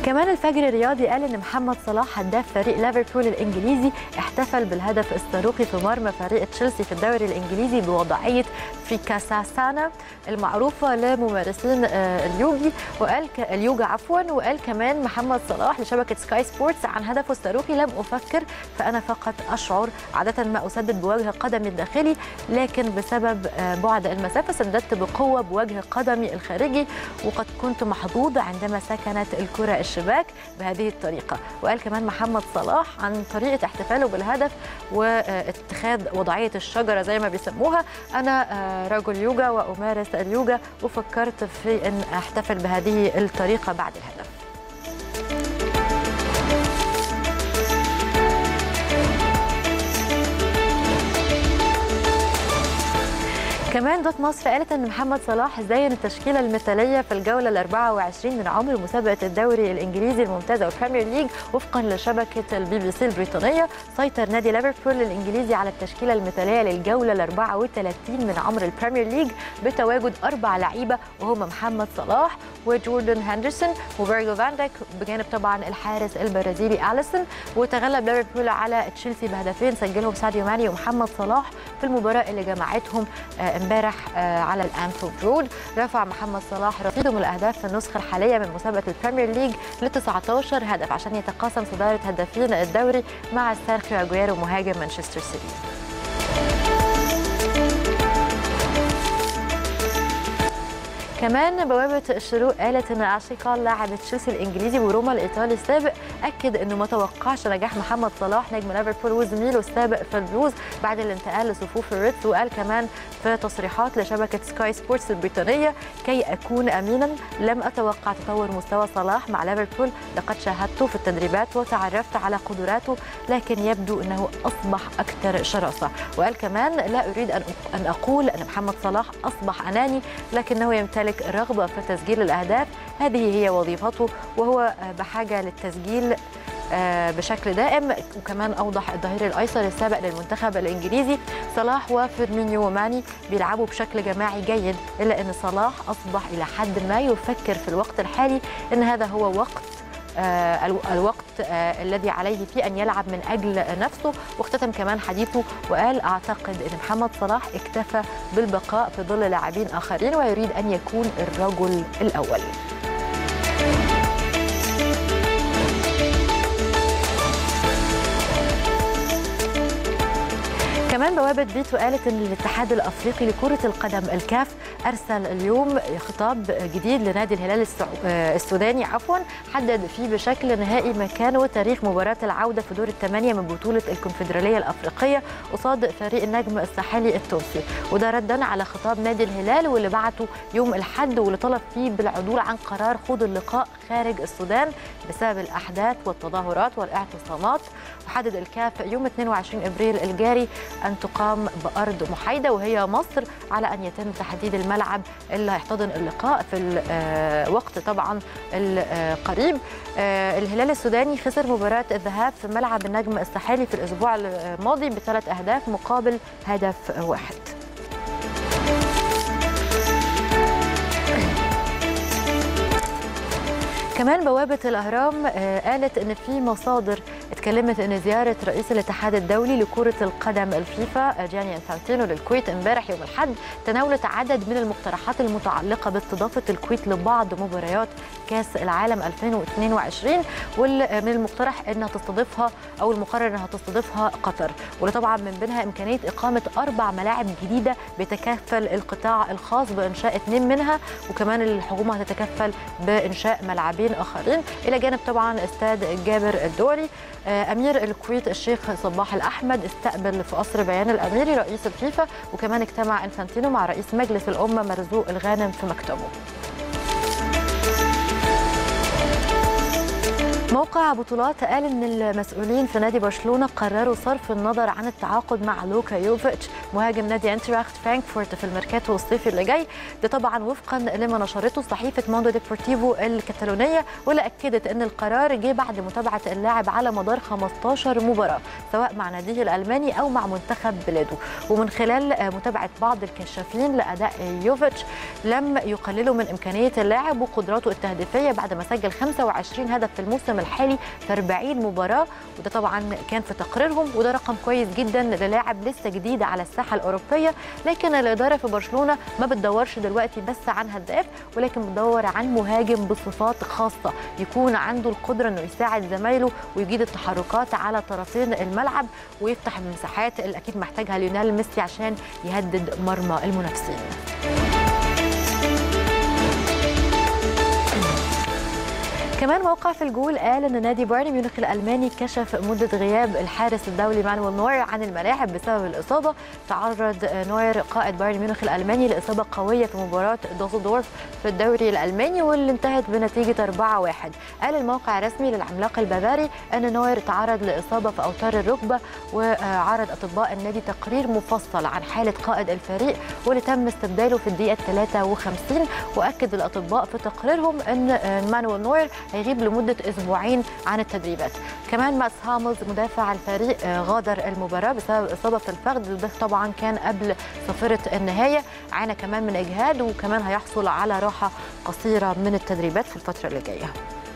كمان الفجر الرياضي قال ان محمد صلاح هداف فريق ليفربول الانجليزي احتفل بالهدف الصاروخي في مرمى فريق تشيلسي في الدوري الانجليزي بوضعيه فيكاساسانا المعروفه لممارسين آه، اليوجي وقال ك... اليوجا عفوا وقال كمان محمد صلاح لشبكه سكاي سبورتس عن هدفه الصاروخي لم افكر فانا فقط اشعر عاده ما اسدد بوجه قدمي الداخلي لكن بسبب آه، بعد المسافه سددت بقوه بوجه قدمي الخارجي وقد كنت محظوظ عندما سكنت الكره الشباك بهذه الطريقه وقال كمان محمد صلاح عن طريقه احتفاله بالهدف واتخاذ وضعيه الشجره زي ما بيسموها انا آه، رجل يوجا وامارس اليوجا وفكرت في ان احتفل بهذه الطريقه بعد الهدف كمان دوت مصر قالت ان محمد صلاح زين التشكيله المثاليه في الجوله ال 24 من عمر مسابقه الدوري الانجليزي الممتازه والبريمير ليج وفقا لشبكه البي بي سي البريطانيه سيطر نادي ليفربول الانجليزي على التشكيله المثاليه للجوله ال 34 من عمر البريمير ليج بتواجد اربع لعيبه وهم محمد صلاح وجوردن هندرسون وفيرجو فان دايك بجانب طبعا الحارس البرازيلي اليسون وتغلب ليفربول على تشيلسي بهدفين سجلهم ساديو ماني ومحمد صلاح في المباراه اللي جمعتهم آه، امبارح آه، على الانفيلد رود رفع محمد صلاح رصيده من الاهداف في النسخه الحاليه من مسابقه البريمير ليج ل 19 هدف عشان يتقاسم صداره هدافين الدوري مع سيرخيو اجويرو مهاجم مانشستر سيتي كمان بوابة الشروق قالت ان اشيكال لاعب تشيلسي الانجليزي وروما الايطالي السابق اكد انه ما توقعش نجاح محمد صلاح نجم ليفربول وزميله السابق في البلوز بعد الانتقال لصفوف الريدز وقال كمان في تصريحات لشبكة سكاي سبورتس البريطانية كي اكون امينا لم اتوقع تطور مستوى صلاح مع ليفربول لقد شاهدته في التدريبات وتعرفت على قدراته لكن يبدو انه اصبح اكثر شراسة وقال كمان لا اريد ان ان اقول ان محمد صلاح اصبح اناني لكنه يمتلك الرغبه في تسجيل الاهداف هذه هي وظيفته وهو بحاجه للتسجيل آه، بشكل دائم وكمان اوضح الظهير الايسر السابق للمنتخب الانجليزي صلاح وفيرمينيو وماني بيلعبوا بشكل جماعي جيد الا ان صلاح اصبح الى حد ما يفكر في الوقت الحالي ان هذا هو وقت آه، الو- الوقت آه، الذي عليه في ان يلعب من اجل نفسه واختتم كمان حديثه وقال اعتقد ان محمد صلاح اكتفى بالبقاء في ظل لاعبين اخرين ويريد ان يكون الرجل الاول كمان بوابة بيتو قالت ان الاتحاد الافريقي لكرة القدم الكاف ارسل اليوم خطاب جديد لنادي الهلال السعو- آه، السوداني عفوا حدد فيه بشكل نهائي مكان وتاريخ مباراة العودة في دور الثمانية من بطولة الكونفدرالية الافريقية قصاد فريق النجم الساحلي التونسي وده ردا على خطاب نادي الهلال واللي بعته يوم الاحد واللي طلب فيه بالعدول عن قرار خوض اللقاء خارج السودان بسبب الاحداث والتظاهرات والاعتصامات وحدد الكاف يوم 22 ابريل الجاري ان تقام بارض محايده وهي مصر على ان يتم تحديد الملعب اللي هيحتضن اللقاء في الوقت طبعا القريب آه، الهلال السوداني خسر مباراه الذهاب في ملعب النجم الساحلي في الاسبوع الماضي بثلاث اهداف مقابل هدف واحد كمان بوابة الأهرام آه، قالت إن في مصادر اتكلمت إن زيارة رئيس الاتحاد الدولي لكرة القدم الفيفا آه، جاني انفانتينو للكويت امبارح يوم الأحد تناولت عدد من المقترحات المتعلقة باستضافة الكويت لبعض مباريات كأس العالم 2022 واللي من المقترح إنها تستضيفها أو المقرر إنها تستضيفها قطر واللي طبعا من بينها إمكانية إقامة أربع ملاعب جديدة بيتكفل القطاع الخاص بإنشاء اثنين منها وكمان الحكومة هتتكفل بإنشاء ملعبين آخرين إلى جانب طبعا استاد جابر الدولي آه، أمير الكويت الشيخ صباح الأحمد استقبل في قصر بيان الأميري رئيس الفيفا وكمان اجتمع انفانتينو مع رئيس مجلس الأمة مرزوق الغانم في مكتبه موقع بطولات قال ان المسؤولين في نادي برشلونه قرروا صرف النظر عن التعاقد مع لوكا يوفيتش مهاجم نادي انتراخت فرانكفورت في الميركاتو الصيفي اللي جاي ده طبعا وفقا لما نشرته صحيفه موندو ديبورتيفو الكتالونيه واللي اكدت ان القرار جه بعد متابعه اللاعب على مدار 15 مباراه سواء مع ناديه الالماني او مع منتخب بلاده ومن خلال متابعه بعض الكشافين لاداء يوفيتش لم يقللوا من امكانيه اللاعب وقدراته التهديفيه بعد ما سجل 25 هدف في الموسم الحالي في 40 مباراه وده طبعا كان في تقريرهم وده رقم كويس جدا للاعب لسه جديد على الساحه الاوروبيه لكن الاداره في برشلونه ما بتدورش دلوقتي بس عن هداف ولكن بتدور عن مهاجم بصفات خاصه يكون عنده القدره انه يساعد زمايله ويجيد التحركات على طرفين الملعب ويفتح المساحات اللي اكيد محتاجها ليونيل ميسي عشان يهدد مرمى المنافسين كمان موقع في الجول قال ان نادي بايرن ميونخ الالماني كشف مده غياب الحارس الدولي مانويل نوير عن الملاعب بسبب الاصابه تعرض نوير قائد بايرن ميونخ الالماني لاصابه قويه في مباراه دوسلدورف في الدوري الالماني واللي انتهت بنتيجه 4-1 قال الموقع الرسمي للعملاق البافاري ان نوير تعرض لاصابه في اوتار الركبه وعرض اطباء النادي تقرير مفصل عن حاله قائد الفريق واللي تم استبداله في الدقيقه 53 واكد الاطباء في تقريرهم ان مانويل نوير هيغيب لمدة أسبوعين عن التدريبات كمان ماس هاملز مدافع الفريق غادر المباراة بسبب إصابة في الفخذ وده طبعا كان قبل صفرة النهاية عانى كمان من إجهاد وكمان هيحصل على راحة قصيرة من التدريبات في الفترة اللي جاية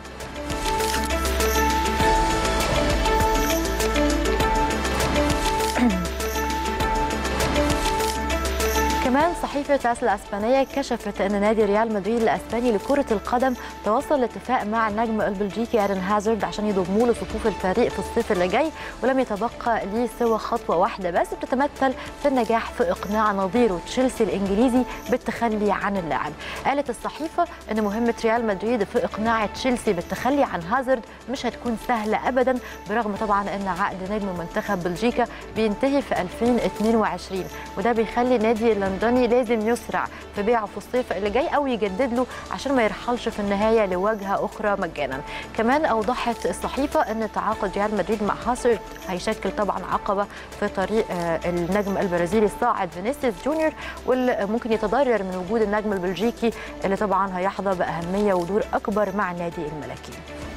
كمان صحيفة تاس الأسبانية كشفت أن نادي ريال مدريد الأسباني لكرة القدم توصل لاتفاق مع النجم البلجيكي أرن هازارد عشان يضموه لصفوف الفريق في الصيف اللي جاي ولم يتبقى ليه سوى خطوة واحدة بس بتتمثل في النجاح في إقناع نظيره تشيلسي الإنجليزي بالتخلي عن اللاعب قالت الصحيفة أن مهمة ريال مدريد في إقناع تشيلسي بالتخلي عن هازارد مش هتكون سهلة أبدا برغم طبعا أن عقد نجم منتخب بلجيكا بينتهي في 2022 وده بيخلي نادي اللندني لازم يسرع في بيعه في الصيف اللي جاي او يجدد له عشان ما يرحلش في النهايه لواجهه اخرى مجانا كمان اوضحت الصحيفه ان تعاقد ريال مدريد مع هاسارد هيشكل طبعا عقبه في طريق النجم البرازيلي الصاعد فينيسيوس جونيور واللي ممكن يتضرر من وجود النجم البلجيكي اللي طبعا هيحظى باهميه ودور اكبر مع نادي الملكي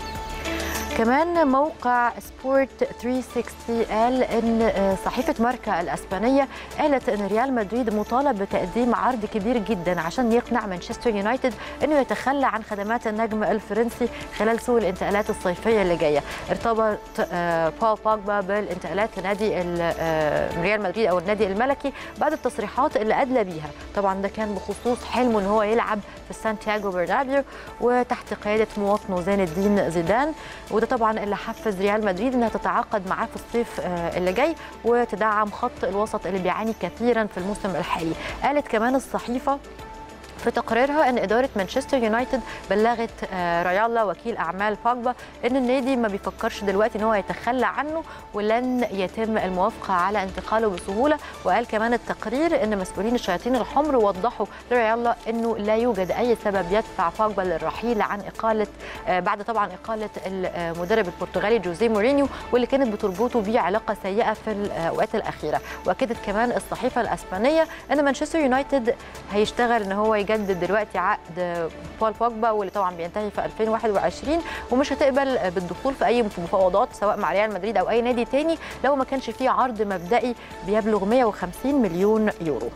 كمان موقع سبورت 360 قال ان صحيفه ماركا الاسبانيه قالت ان ريال مدريد مطالب بتقديم عرض كبير جدا عشان يقنع مانشستر يونايتد انه يتخلى عن خدمات النجم الفرنسي خلال سوق الانتقالات الصيفيه اللي جايه ارتبط بول بوجبا بالانتقالات لنادي ريال مدريد او النادي الملكي بعد التصريحات اللي ادلى بيها طبعا ده كان بخصوص حلمه ان هو يلعب في سانتياغو برنابيو وتحت قياده مواطنه زين الدين زيدان وده طبعا اللي حفز ريال مدريد انها تتعاقد معاه في الصيف اللي جاي وتدعم خط الوسط اللي بيعاني كثيرا في الموسم الحالي قالت كمان الصحيفه في تقريرها ان اداره مانشستر يونايتد بلغت رايالا وكيل اعمال باجبا ان النادي ما بيفكرش دلوقتي ان هو يتخلى عنه ولن يتم الموافقه على انتقاله بسهوله وقال كمان التقرير ان مسؤولين الشياطين الحمر وضحوا لرايالا انه لا يوجد اي سبب يدفع باجبا للرحيل عن اقاله بعد طبعا اقاله المدرب البرتغالي جوزيه مورينيو واللي كانت بتربطه بيه علاقه سيئه في الاوقات الاخيره واكدت كمان الصحيفه الاسبانيه ان مانشستر يونايتد هيشتغل ان هو يجدد دلوقتي عقد بول بوجبا واللي طبعا بينتهي في 2021 ومش هتقبل بالدخول في اي مفاوضات سواء مع ريال مدريد او اي نادي تاني لو ما كانش فيه عرض مبدئي بيبلغ 150 مليون يورو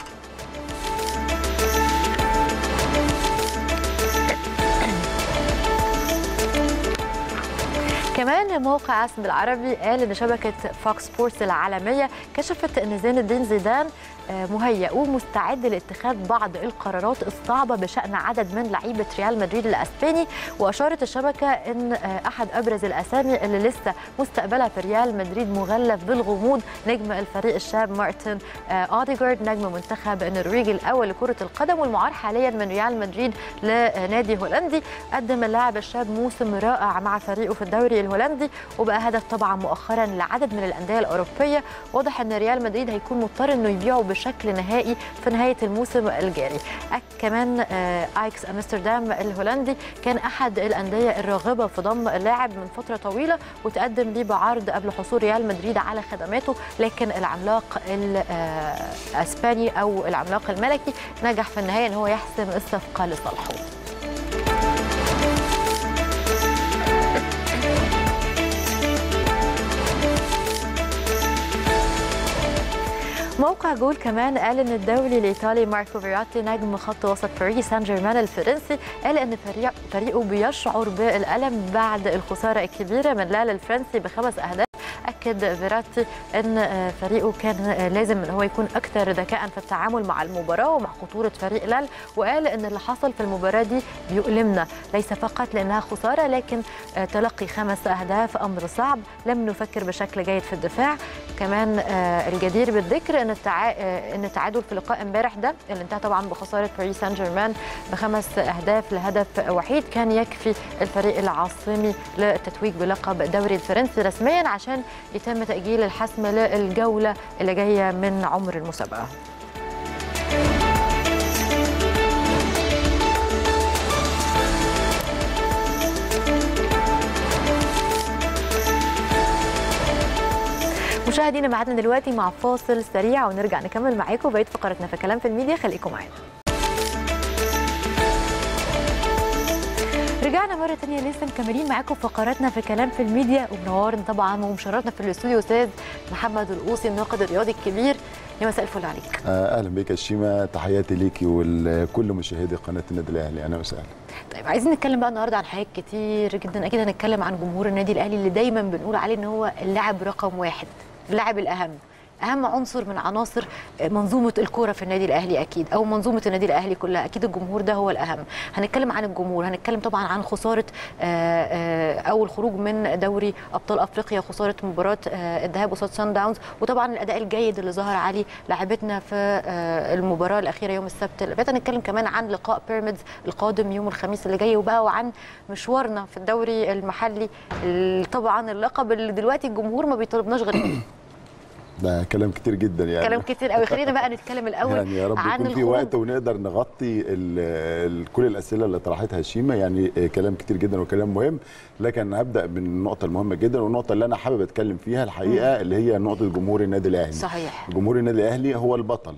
كمان موقع اسم بالعربي قال ان شبكه فوكس سبورتس العالميه كشفت ان زين الدين زيدان مهيأ ومستعد لاتخاذ بعض القرارات الصعبة بشأن عدد من لعيبة ريال مدريد الأسباني وأشارت الشبكة أن أحد أبرز الأسامي اللي لسه مستقبلها في ريال مدريد مغلف بالغموض نجم الفريق الشاب مارتن أوديجارد نجم منتخب النرويجي الأول لكرة القدم والمعار حاليا من ريال مدريد لنادي هولندي قدم اللاعب الشاب موسم رائع مع فريقه في الدوري الهولندي وبقى هدف طبعا مؤخرا لعدد من الأندية الأوروبية واضح أن ريال مدريد هيكون مضطر أنه يبيعه بشكل نهائي في نهايه الموسم الجاري أك- كمان آه، ايكس امستردام الهولندي كان احد الانديه الراغبه في ضم اللاعب من فتره طويله وتقدم ليه بعرض قبل حصول ريال مدريد على خدماته لكن العملاق الاسباني او العملاق الملكي نجح في النهايه ان هو يحسم الصفقه لصالحه موقع جول كمان قال ان الدولي الايطالي ماركو فيراتي نجم خط وسط باريس سان جيرمان الفرنسي قال ان فريق فريقه بيشعر بالالم بعد الخساره الكبيره من لالا الفرنسي بخمس اهداف اكد فيراتي ان فريقه كان لازم ان هو يكون اكثر ذكاء في التعامل مع المباراه ومع خطوره فريق لال وقال ان اللي حصل في المباراه دي بيؤلمنا ليس فقط لانها خساره لكن تلقي خمس اهداف امر صعب لم نفكر بشكل جيد في الدفاع كمان الجدير بالذكر ان التع... ان التعادل في لقاء امبارح ده اللي انتهى طبعا بخساره باريس سان جيرمان بخمس اهداف لهدف وحيد كان يكفي الفريق العاصمي للتتويج بلقب الدوري الفرنسي رسميا عشان يتم تاجيل الحسم للجوله اللي جايه من عمر المسابقه مشاهدينا معادنا دلوقتي مع فاصل سريع ونرجع نكمل معاكم بقيه فقرتنا في كلام في الميديا خليكم معانا رجعنا مرة تانية لسه مكملين معاكم فقراتنا في كلام في الميديا ومنورنا طبعا ومشرفنا في الاستوديو استاذ محمد القوسي الناقد الرياضي الكبير يا مساء الفل عليك. اهلا بك يا شيماء تحياتي ليكي ولكل مشاهدي قناه النادي الاهلي اهلا وسهلا. طيب عايزين نتكلم بقى النهارده عن حاجات كتير جدا اكيد هنتكلم عن جمهور النادي الاهلي اللي دايما بنقول عليه ان هو اللاعب رقم واحد اللاعب الاهم اهم عنصر من عناصر منظومه الكوره في النادي الاهلي اكيد او منظومه النادي الاهلي كلها اكيد الجمهور ده هو الاهم هنتكلم عن الجمهور هنتكلم طبعا عن خساره اول خروج من دوري ابطال افريقيا خساره مباراه الذهاب قصاد سان داونز وطبعا الاداء الجيد اللي ظهر عليه لاعبتنا في المباراه الاخيره يوم السبت اللي فات هنتكلم كمان عن لقاء بيراميدز القادم يوم الخميس اللي جاي وبقى وعن مشوارنا في الدوري المحلي طبعا اللقب اللي دلوقتي الجمهور ما بيطلبناش غير ده كلام كتير جدا يعني كلام كتير قوي خلينا بقى نتكلم الاول يعني يا رب عن يكون في الخروج. وقت ونقدر نغطي ال ال كل الاسئله اللي طرحتها شيماء يعني كلام كتير جدا وكلام مهم لكن هبدا بالنقطه المهمه جدا والنقطه اللي انا حابب اتكلم فيها الحقيقه اللي هي نقطه جمهور النادي الاهلي صحيح جمهور النادي الاهلي هو البطل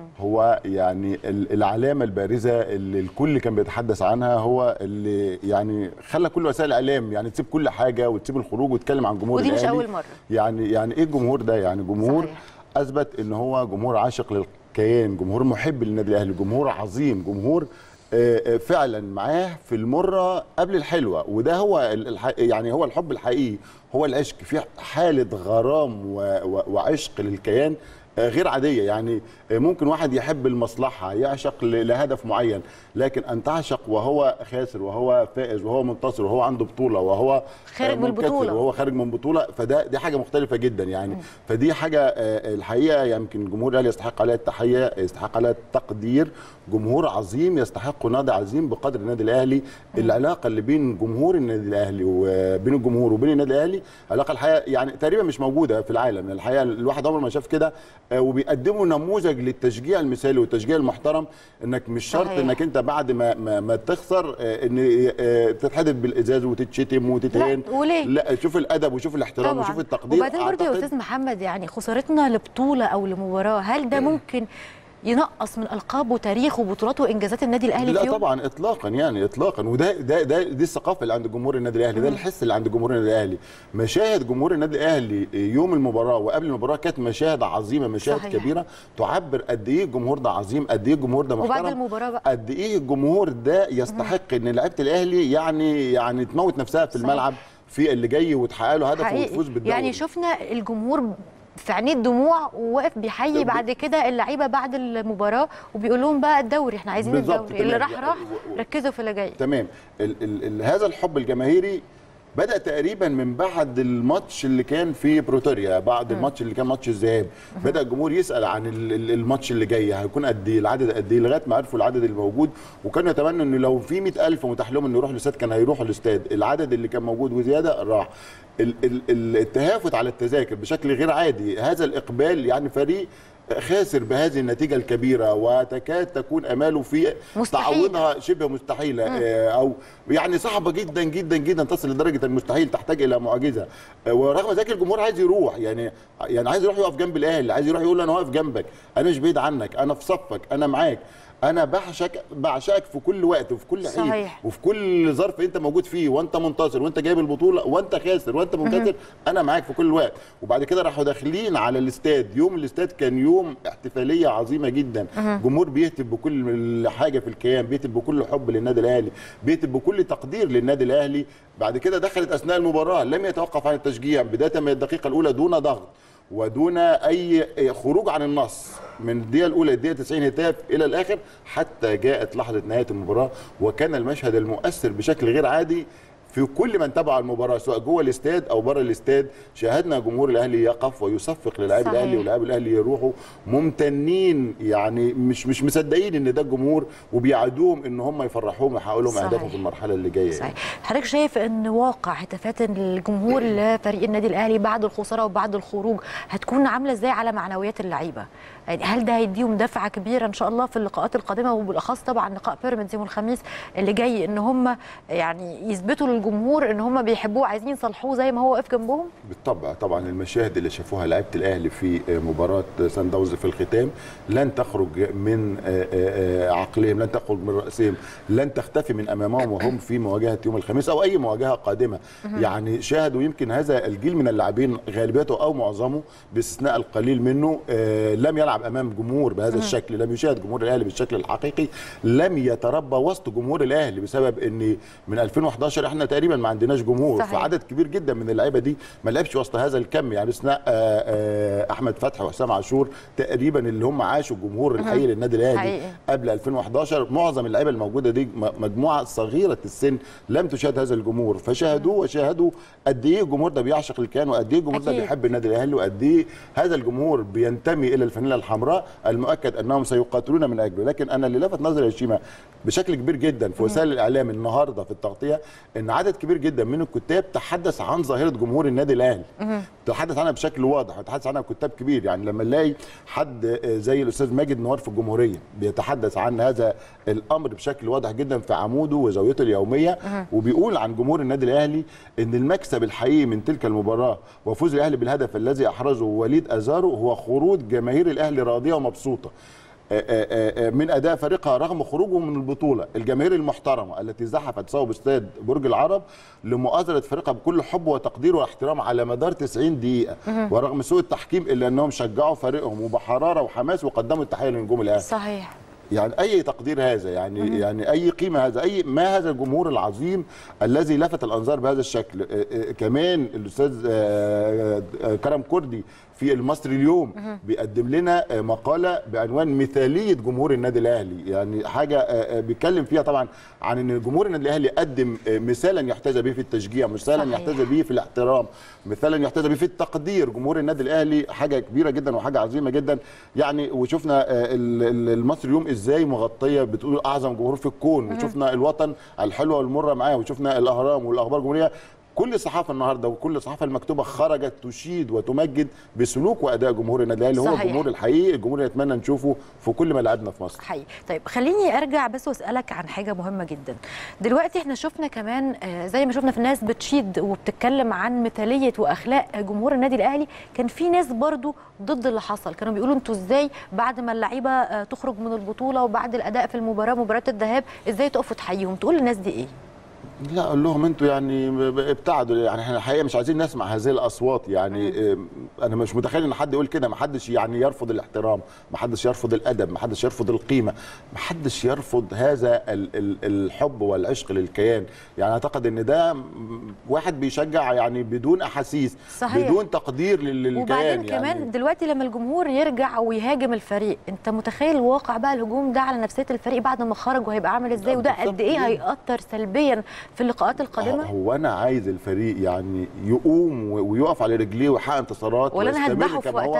هو يعني ال- العلامه البارزه اللي الكل كان بيتحدث عنها هو اللي يعني خلى كل وسائل الاعلام يعني تسيب كل حاجه وتسيب الخروج وتتكلم عن جمهور ودي مش الاهلي أول مرة. يعني يعني ايه الجمهور ده يعني جمهور صحيح. اثبت ان هو جمهور عاشق للكيان جمهور محب للنادي الاهلي جمهور عظيم جمهور آه، آه، فعلا معاه في المره قبل الحلوه وده هو ال- الح... يعني هو الحب الحقيقي هو العشق في حاله غرام و... و... وعشق للكيان آه، غير عاديه يعني آه، ممكن واحد يحب المصلحه يعشق ل- لهدف معين لكن ان تعشق وهو خاسر وهو فائز وهو منتصر وهو عنده بطوله وهو خارج آه، من منكسر البطولة. وهو خارج من بطوله فده دي حاجه مختلفه جدا يعني فدي حاجه آه، الحقيقه يمكن جمهور الاهلي يستحق عليها التحيه يستحق عليها التقدير جمهور عظيم يستحق نادي عظيم بقدر النادي الاهلي العلاقه اللي بين جمهور النادي الاهلي وبين الجمهور وبين النادي الاهلي علاقه الحقيقه يعني تقريبا مش موجوده في العالم الحقيقه الواحد عمره ما شاف كده آه، وبيقدموا نموذج للتشجيع المثالي والتشجيع المحترم انك مش شرط صحيح. انك انت بعد ما ما, ما تخسر آه، ان آه، تتحدف بالازاز وتتشتم وتتهان لا، وليه؟ لا شوف الادب وشوف الاحترام وشوف التقدير وبعدين برضه يا أعتقد- استاذ محمد يعني خسارتنا لبطوله او لمباراه هل ده ممكن ينقص من القاب وتاريخ وبطولات وانجازات النادي الاهلي لا في يوم؟ طبعا اطلاقا يعني اطلاقا وده ده ده دي الثقافه اللي عند جمهور النادي الاهلي ده الحس اللي عند جمهور النادي الاهلي مشاهد جمهور النادي الاهلي يوم المباراه وقبل المباراه كانت مشاهد عظيمه مشاهد صحيح. صحيح. كبيره تعبر قد ايه الجمهور ده عظيم قد ايه الجمهور ده محترم وبعد المباراة بقى. قد ايه الجمهور ده يستحق ان لعيبه الاهلي يعني يعني تموت نفسها في صحيح. الملعب في اللي جاي وتحقق له هدف حقيقي وتفوز بالدوري يعني شفنا الجمهور في عينيه الدموع وواقف بيحيي طب- بعد كده اللعيبه بعد المباراه وبيقول لهم بقى الدوري احنا عايزين بالظبط، الدوري اللي تمام. راح راح و- و- ركزوا في اللي جاي تمام ال ال ال هذا الحب الجماهيري بدا تقريبا من بعد الماتش اللي كان في بروتوريا بعد الماتش اللي كان ماتش الذهاب بدا الجمهور يسال عن ال- ال- الماتش اللي جاي هيكون قد ايه العدد قد ايه لغايه ما عرفوا العدد الموجود وكانوا يتمنوا انه لو في 100000 متاح لهم انه يروحوا الاستاد كان هيروحوا الاستاد العدد اللي كان موجود وزياده راح ال ال ال التهافت على التذاكر بشكل غير عادي هذا الاقبال يعني فريق خاسر بهذه النتيجه الكبيره وتكاد تكون اماله في مستحيلة. تعويضها شبه مستحيله آه، او يعني صعبه جدا جدا جدا تصل لدرجه المستحيل تحتاج الى معجزه آه، ورغم ذلك الجمهور عايز يروح يعني يعني عايز يروح يقف جنب الاهلي عايز يروح يقول انا واقف جنبك انا مش بعيد عنك انا في صفك انا معاك انا بعشق بعشقك في كل وقت وفي كل حين صحيح. وفي كل ظرف انت موجود فيه وانت منتصر وانت جايب البطوله وانت خاسر وانت منكسر انا معاك في كل وقت وبعد كده راحوا داخلين على الاستاد يوم الاستاد كان يوم احتفاليه عظيمه جدا جمهور بيهتف بكل حاجه في الكيان بيهتف بكل حب للنادي الاهلي بيهتف بكل تقدير للنادي الاهلي بعد كده دخلت اثناء المباراه لم يتوقف عن التشجيع بدايه من الدقيقه الاولى دون ضغط ودون اي خروج عن النص من الدقيقه الاولى للدقيقه 90 هتاف الى الاخر حتى جاءت لحظه نهايه المباراه وكان المشهد المؤثر بشكل غير عادي في كل من تابع المباراه سواء جوه الاستاد او بره الاستاد شاهدنا جمهور الاهلي يقف ويصفق للاعبي صحيح. الاهلي ولاعبي الاهلي يروحوا ممتنين يعني مش مش مصدقين ان ده الجمهور وبيعدوهم ان هم يفرحوهم ويحققوا لهم صحيح. اهدافهم في المرحله اللي جايه صحيح حضرتك شايف ان واقع هتافات الجمهور لفريق النادي الاهلي بعد الخساره وبعد الخروج هتكون عامله ازاي على معنويات اللعيبه يعني هل ده هيديهم دفعه كبيره ان شاء الله في اللقاءات القادمه وبالاخص طبعا لقاء بيراميدز يوم الخميس اللي جاي ان هم يعني يثبتوا للجمهور ان هم بيحبوه عايزين يصالحوه زي ما هو واقف جنبهم بالطبع طبعا المشاهد اللي شافوها لعيبه الاهلي في مباراه سان داونز في الختام لن تخرج من عقلهم لن تخرج من راسهم لن تختفي من امامهم وهم في مواجهه يوم الخميس او اي مواجهه قادمه يعني شاهدوا يمكن هذا الجيل من اللاعبين غالبيته او معظمه باستثناء القليل منه آه، لم يلعب امام جمهور بهذا الشكل لم يشاهد جمهور الاهلي بالشكل الحقيقي لم يتربى وسط جمهور الاهلي بسبب ان من 2011 احنا تقريبا ما عندناش جمهور صحيح. فعدد كبير جدا من اللعيبه دي ما لعبش وسط هذا الكم يعني باستثناء آه، آه، احمد فتحي وحسام عاشور تقريبا اللي هم عاشوا الجمهور الحقيقي للنادي الاهلي حقيقي. قبل 2011 معظم اللعيبه الموجوده دي م- مجموعه صغيره السن لم تشاهد هذا الجمهور فشاهدوه وشاهدوا قد ايه الجمهور ده بيعشق الكيان وقد ايه الجمهور ده أكيد. بيحب النادي الاهلي وقد ايه هذا الجمهور بينتمي الى الفانيلا الحمراء المؤكد انهم سيقاتلون من اجله لكن انا اللي لفت نظري يا شيماء بشكل كبير جدا في وسائل الاعلام النهارده في التغطيه ان عدد كبير جدا من الكتاب تحدث عن ظاهره جمهور النادي الاهلي تحدث عنها بشكل واضح وتحدث عنها كتاب كبير يعني لما نلاقي حد آه، زي الاستاذ ماجد نوار في الجمهوريه بيتحدث عن هذا الامر بشكل واضح جدا في عموده وزاويته اليوميه وبيقول عن جمهور النادي الاهلي ان المكسب الحقيقي من تلك المباراه وفوز الاهلي بالهدف الذي احرزه وليد ازارو هو خروج جماهير الاهلي راضيه ومبسوطه آه، آه، آه، من اداء فريقها رغم خروجه من البطوله الجماهير المحترمه التي زحفت صوب استاد برج العرب لمؤازره فريقها بكل حب وتقدير واحترام على مدار 90 دقيقه ورغم سوء التحكيم الا انهم شجعوا فريقهم وبحراره وحماس وقدموا التحيه لنجوم الاهلي صحيح يعني اي تقدير هذا يعني يعني اي قيمه هذا اي ما هذا الجمهور العظيم الذي لفت الانظار بهذا الشكل آه، آه، كمان الاستاذ آه، آه، كرم كردي في المصري اليوم بيقدم لنا آه، مقاله بعنوان مثاليه جمهور النادي الاهلي يعني حاجه آه، آه، بيتكلم فيها طبعا عن ان جمهور النادي الاهلي قدم آه، مثالا يحتذى به في التشجيع مثالا صحيح. يحتذى به في الاحترام مثالا يحتذى به في التقدير جمهور النادي الاهلي حاجه كبيره جدا وحاجه عظيمه جدا يعني وشفنا آه، ال- ال- المصري اليوم ازاي مغطيه بتقول اعظم جمهور في الكون وشفنا الوطن الحلوه والمره معاه وشفنا الاهرام والاخبار الجمهوريه كل الصحافه النهارده وكل الصحافه المكتوبه خرجت تشيد وتمجد بسلوك واداء جمهور النادي الاهلي هو صحيح. الجمهور الحقيقي الجمهور اللي نتمنى نشوفه في كل ملاعبنا في مصر حقيقي طيب خليني ارجع بس واسالك عن حاجه مهمه جدا دلوقتي احنا شفنا كمان آه، زي ما شفنا في ناس بتشيد وبتتكلم عن مثاليه واخلاق جمهور النادي الاهلي كان في ناس برضو ضد اللي حصل كانوا بيقولوا انتوا ازاي بعد ما اللعيبه آه، تخرج من البطوله وبعد الاداء في المباراه مباراه الذهاب ازاي تقفوا تحييهم تقول للناس دي ايه لا اقول لهم انتوا يعني ب- ابتعدوا يعني احنا الحقيقه مش عايزين نسمع هذه الاصوات يعني ام، انا مش متخيل ان حد يقول كده ما حدش يعني يرفض الاحترام ما حدش يرفض الادب ما حدش يرفض القيمه ما حدش يرفض هذا ال ال الحب والعشق للكيان يعني اعتقد ان ده م، واحد بيشجع يعني بدون احاسيس صحيح. بدون تقدير لل- للكيان وبعدين يعني كمان دلوقتي لما الجمهور يرجع ويهاجم الفريق انت متخيل واقع بقى الهجوم ده على نفسيه الفريق بعد ما خرج وهيبقى عامل ازاي وده بالظبط قد ايه كده. هيأثر سلبيا في اللقاءات القادمه هو انا عايز الفريق يعني يقوم و- ويقف على رجليه ويحقق انتصارات ولا أنا ويستمر هذبحه في كما هو. وقتها.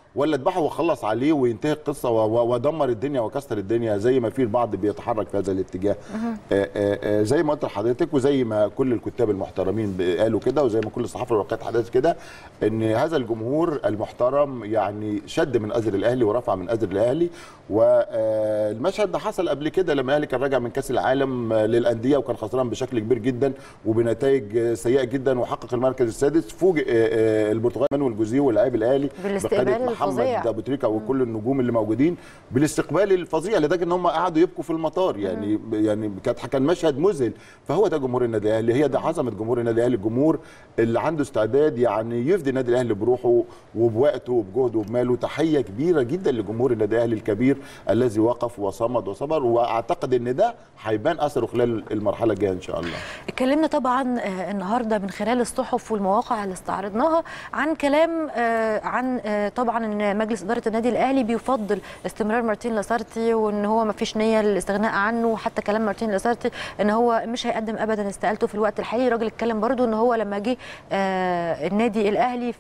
ولا اذبحه واخلص عليه وينتهي القصه و- و- وادمر الدنيا واكسر الدنيا زي ما في البعض بيتحرك في هذا الاتجاه آه، آه، آه، زي ما قلت لحضرتك وزي ما كل الكتاب المحترمين ب- قالوا كده وزي ما كل الصحافه الورقات حدث كده ان هذا الجمهور المحترم يعني شد من اجر الاهلي ورفع من اجر الاهلي والمشهد ده حصل قبل كده لما الاهلي كان راجع من كاس العالم آه، للانديه وكان خسران بشكل كبير جدا وبنتائج آه، سيئه جدا وحقق المركز السادس فوجئ آه، آه، البرتغال مانويل جوزيه واللاعب الاهلي بالاستقبال بقيادة الفظيع. محمد ابو تريكه وكل النجوم اللي موجودين بالاستقبال الفظيع لدرجه ان هم قعدوا يبكوا في المطار يعني يعني كانت كان مشهد مذهل فهو ده جمهور النادي الاهلي هي ده عظمه جمهور النادي الاهلي الجمهور اللي عنده استعداد يعني يفدي النادي الاهلي بروحه وبوقته وبجهده وبماله تحيه كبيره جدا لجمهور النادي الاهلي الكبير الذي وقف وصمد وصبر واعتقد ان ده هيبان اثره خلال المرحله الجايه ان شاء الله اتكلمنا طبعا آه، النهارده من خلال الصحف والمواقع اللي استعرضناها عن كلام آه، عن آه، طبعا ان مجلس اداره النادي الاهلي بيفضل استمرار مارتين لاسارتي وان هو ما فيش نيه للاستغناء عنه وحتى كلام مارتين لاسارتي ان هو مش هيقدم ابدا استقالته في الوقت الحالي الراجل اتكلم برضو ان هو لما جه آه، النادي الاهلي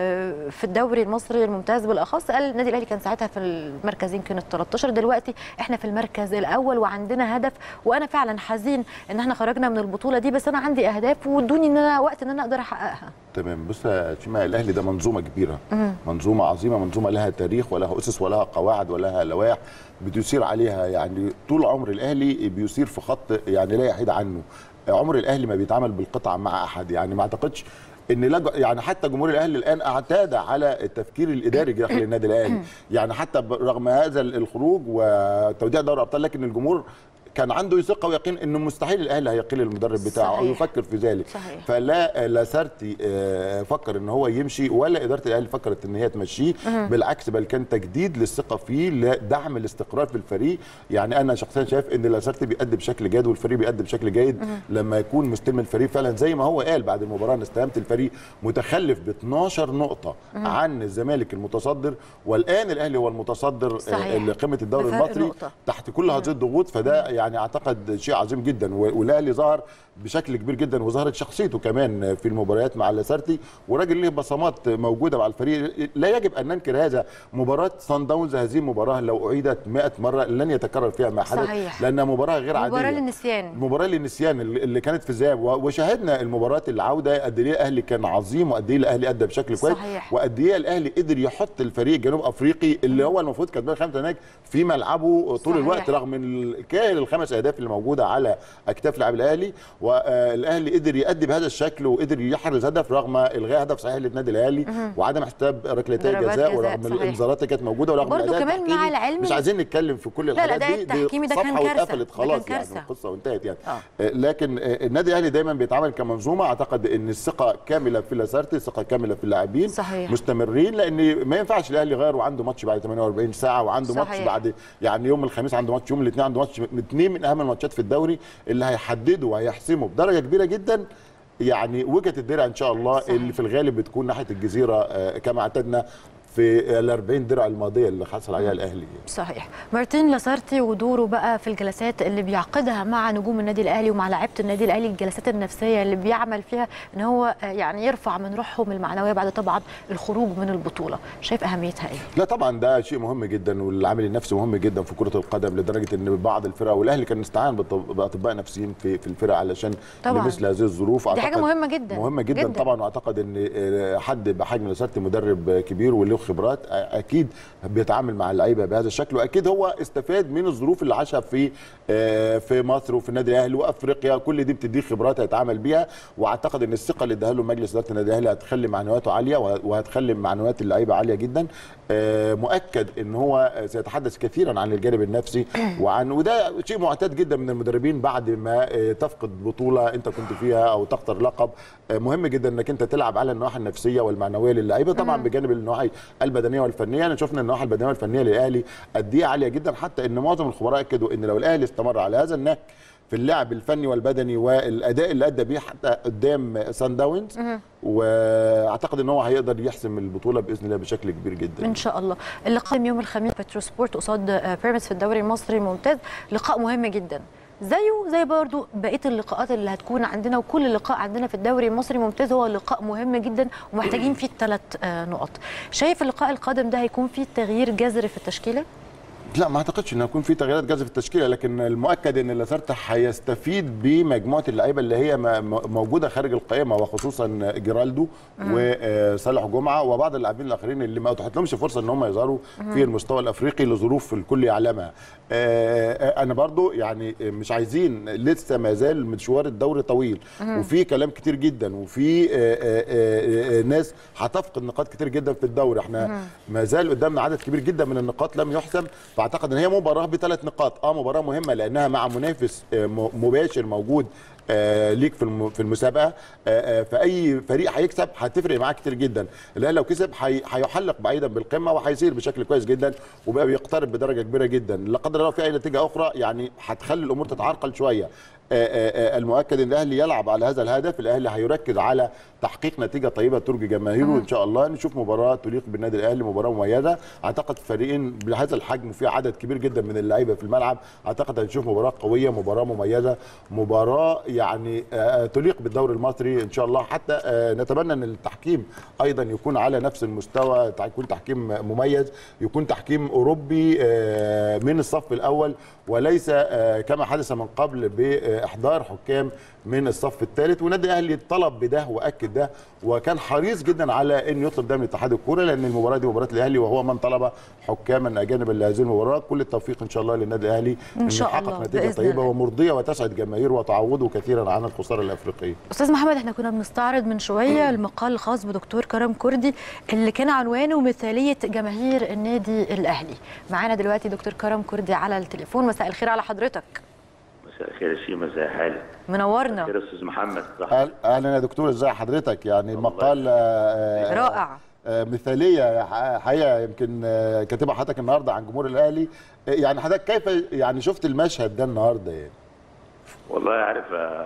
في في الدوري المصري الممتاز بالاخص قال النادي الاهلي كان ساعتها في المركز يمكن ال 13 دلوقتي احنا في المركز الاول وعندنا هدف وانا فعلا حزين ان احنا خرجنا من البطوله دي بس انا عندي اهداف وادوني ان انا وقت ان انا اقدر احققها تمام بص يا شيماء الاهلي ده منظومه كبيره منظومه عظيمه منظومه لها تاريخ ولها اسس ولها قواعد ولها لوائح بتسير عليها يعني طول عمر الاهلي بيسير في خط يعني لا يحيد عنه عمر الاهلي ما بيتعامل بالقطع مع احد يعني ما اعتقدش ان لا يعني حتى جمهور الاهلي الان اعتاد على التفكير الاداري داخل النادي الاهلي يعني حتى رغم هذا الخروج وتوديع دوري ابطال لكن الجمهور كان عنده ثقه ويقين انه مستحيل الاهلي هيقيل المدرب بتاعه او صحيح. يفكر في ذلك صحيح. فلا لاسارتي آه، فكر ان هو يمشي ولا اداره الاهلي فكرت ان هي تمشيه بالعكس بل كان تجديد للثقه فيه لدعم الاستقرار في الفريق يعني انا شخصيا شايف ان لاسارتي بيأدي بشكل جيد والفريق بيأدي بشكل جيد لما يكون مستلم الفريق فعلا زي ما هو قال بعد المباراه انا استلمت الفريق متخلف ب 12 نقطه عن الزمالك المتصدر والان الاهلي هو المتصدر صحيح. لقمه الدوري بفرق المصري نقطة. تحت كل هذه الضغوط فده يعني اعتقد شيء عظيم جدا و- والاهلي ظهر بشكل كبير جدا وظهرت شخصيته كمان في المباريات مع لاسارتي وراجل له بصمات موجوده مع الفريق لا يجب ان ننكر هذا مباراه سان داونز هذه المباراه لو اعيدت 100 مره لن يتكرر فيها ما حدث صحيح. لانها مباراه غير عاديه مباراه للنسيان مباراه للنسيان اللي اللي كانت في الذهاب و- وشاهدنا المباراه العوده قد ايه الاهلي كان عظيم وقد ايه الاهلي ادى بشكل كويس صحيح. وقد ايه الاهلي قدر يحط الفريق الجنوب افريقي اللي هو المفروض كسبان خمسه هناك في ملعبه طول صحيح. الوقت رغم ال- كاهل الخمس اهداف اللي موجوده على اكتاف لاعب الاهلي والاهلي قدر يأدي بهذا الشكل وقدر يحرز هدف رغم الغاء هدف صحيح للنادي الاهلي وعدم حساب ركلتي ضربات جزاء جزاء، ورغم صحيح. الانذارات اللي كانت موجوده ورغم برضو الأداء كمان مع التحكيمي. العلم مش عايزين نتكلم في كل لا، الحاجات الأداء دي التحكيمي ده كان صفحة كارثة. واتقفلت ده كان خلاص يعني كارثة. القصه وانتهت يعني آه. آه، لكن آه، النادي الاهلي دايما بيتعامل كمنظومه اعتقد ان الثقه كامله في لاسارتي ثقه كامله في اللاعبين صحيح. مستمرين لان ما ينفعش الاهلي يغير وعنده ماتش بعد 48 ساعه وعنده ماتش صحيح. بعد يعني يوم الخميس عنده ماتش يوم الاثنين عنده ماتش اثنين من اهم الماتشات في الدوري اللي هيحددوا وهيحسموا بدرجه كبيره جدا يعني وجهه الدرع ان شاء الله صحيح. اللي في الغالب بتكون ناحيه الجزيره آه، كما اعتدنا في ال 40 درع الماضيه اللي حصل عليها الاهلي صحيح مارتين لاسارتي ودوره بقى في الجلسات اللي بيعقدها مع نجوم النادي الاهلي ومع لعيبه النادي الاهلي الجلسات النفسيه اللي بيعمل فيها ان هو آه، يعني يرفع من روحهم المعنويه بعد طبعا الخروج من البطوله شايف اهميتها ايه لا طبعا ده شيء مهم جدا والعامل النفسي مهم جدا في كره القدم لدرجه ان بعض الفرق والاهلي كان استعان بالطب- باطباء نفسيين في في الفرق علشان طبعاً. لمثل هذه الظروف دي حاجة أعتقد مهمة جداً. مهمه جدا, جداً. طبعا واعتقد ان آه، حد بحجم لاسارتي مدرب كبير وله خبرات آه، اكيد بيتعامل مع اللعيبه بهذا الشكل واكيد هو استفاد من الظروف اللي عاشها في آه، في مصر وفي النادي الاهلي وافريقيا كل دي بتديه خبرات هيتعامل بيها واعتقد ان الثقه اللي اداها له مجلس اداره النادي الاهلي هتخلي معنوياته عاليه وه- وهتخلي معنويات اللعيبه عاليه جدا آه، مؤكد ان هو سيتحدث كثيرا عن الجانب النفسي وعن وده شيء معتاد جدا من المدربين بعد ما آه، تفقد بطوله انت كنت فيها او تخسر لقب آه، مهم جدا انك انت تلعب على النواحي النفسيه والمعنويه للعيبه طبعا بجانب النواحي البدنيه والفنيه انا شفنا النواحي البدنيه والفنيه للاهلي قد ايه عاليه جدا حتى ان معظم الخبراء اكدوا ان لو الاهلي استمر على هذا النهج في اللعب الفني والبدني والاداء اللي ادى بيه حتى قدام سان داونز واعتقد ان هو هيقدر يحسم البطوله باذن الله بشكل كبير جدا ان شاء الله اللقاء يوم الخميس بترو سبورت قصاد آه، بيراميدز في الدوري المصري الممتاز لقاء مهم جدا زيه زي برضو بقيه اللقاءات اللي هتكون عندنا وكل لقاء عندنا في الدوري المصري ممتاز هو لقاء مهم جدا ومحتاجين فيه الثلاث نقط شايف اللقاء القادم ده هيكون فيه تغيير جذري في التشكيله لا ما اعتقدش ان هيكون في تغييرات جذر في التشكيله لكن المؤكد ان لاسارتا هيستفيد بمجموعه اللعيبه اللي هي م- م- موجوده خارج القائمه وخصوصا جيرالدو وصالح جمعه وبعض اللاعبين الاخرين اللي ما اتاحت لهمش فرصه ان هم يظهروا في المستوى الافريقي لظروف الكل يعلمها آه، آه، انا برضو يعني مش عايزين لسه ما زال مشوار الدوري طويل وفي كلام كتير جدا وفي آه، آه، آه، آه، ناس هتفقد نقاط كتير جدا في الدوري احنا ما زال قدامنا عدد كبير جدا من النقاط لم يحسم فاعتقد ان هي مباراه بثلاث نقاط اه مباراه مهمه لانها مع منافس آه، م- مباشر موجود آه، ليك في الم- في المسابقه آه، آه، فاي فريق هيكسب هتفرق معاه كتير جدا الاهلي لو كسب هي- هيحلق بعيدا بالقمه وهيسير بشكل كويس جدا وبقى بيقترب بدرجه كبيره جدا لا قدر الله في اي نتيجه اخرى يعني هتخلي الامور تتعرقل شويه آه، آه، آه، المؤكد ان الاهلي يلعب على هذا الهدف الاهلي هيركز على تحقيق نتيجه طيبه ترجي جماهيره وان شاء الله نشوف مباراه تليق بالنادي الاهلي مباراه مميزه اعتقد فريقين بهذا الحجم وفي عدد كبير جدا من اللعيبه في الملعب اعتقد هنشوف مباراه قويه مباراه مميزه مباراه يعني آه، تليق بالدوري المصري ان شاء الله حتى آه، نتمنى ان التحكيم ايضا يكون على نفس المستوى يكون تحكيم مميز يكون تحكيم اوروبي آه، من الصف الاول وليس آه، كما حدث من قبل باحضار حكام من الصف الثالث والنادي الاهلي طلب بده واكد ده وكان حريص جدا على ان يطلب ده من اتحاد الكوره لان المباراه دي مباراه الاهلي وهو من طلب حكاما اجانبا لهذه المباراه كل التوفيق ان شاء الله للنادي الاهلي إن شاء يحقق الله، نتيجه بإذن طيبه الله. ومرضيه وتسعد جماهيره وتعوضه كثيرا عن الخساره الافريقيه استاذ محمد احنا كنا بنستعرض من شويه المقال الخاص بدكتور كرم كردي اللي كان عنوانه مثاليه جماهير النادي الاهلي معانا دلوقتي دكتور كرم كردي على التليفون مساء الخير على حضرتك مساء الخير يا شيماء ازي حالك؟ منورنا خير يا استاذ محمد صح أهل- اهلا يا دكتور ازي حضرتك يعني المقال آه، آه، رائع آه، مثاليه ح- حقيقه يمكن آه، كاتبها حضرتك النهارده عن جمهور الاهلي آه، يعني حضرتك كيف يعني شفت المشهد ده النهارده يعني والله عارف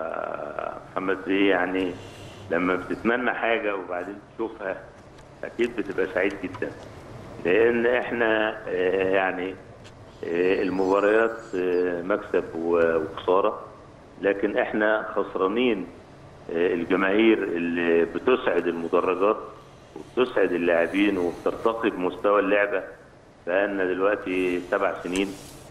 يا محمد ايه يعني لما بتتمنى حاجه وبعدين تشوفها اكيد بتبقى سعيد جدا لان احنا آه، يعني آه، المباريات آه، مكسب و- وخساره لكن احنا خسرانين آه، الجماهير اللي بتسعد المدرجات وبتسعد اللاعبين وبترتقي بمستوى اللعبه بقالنا دلوقتي سبع سنين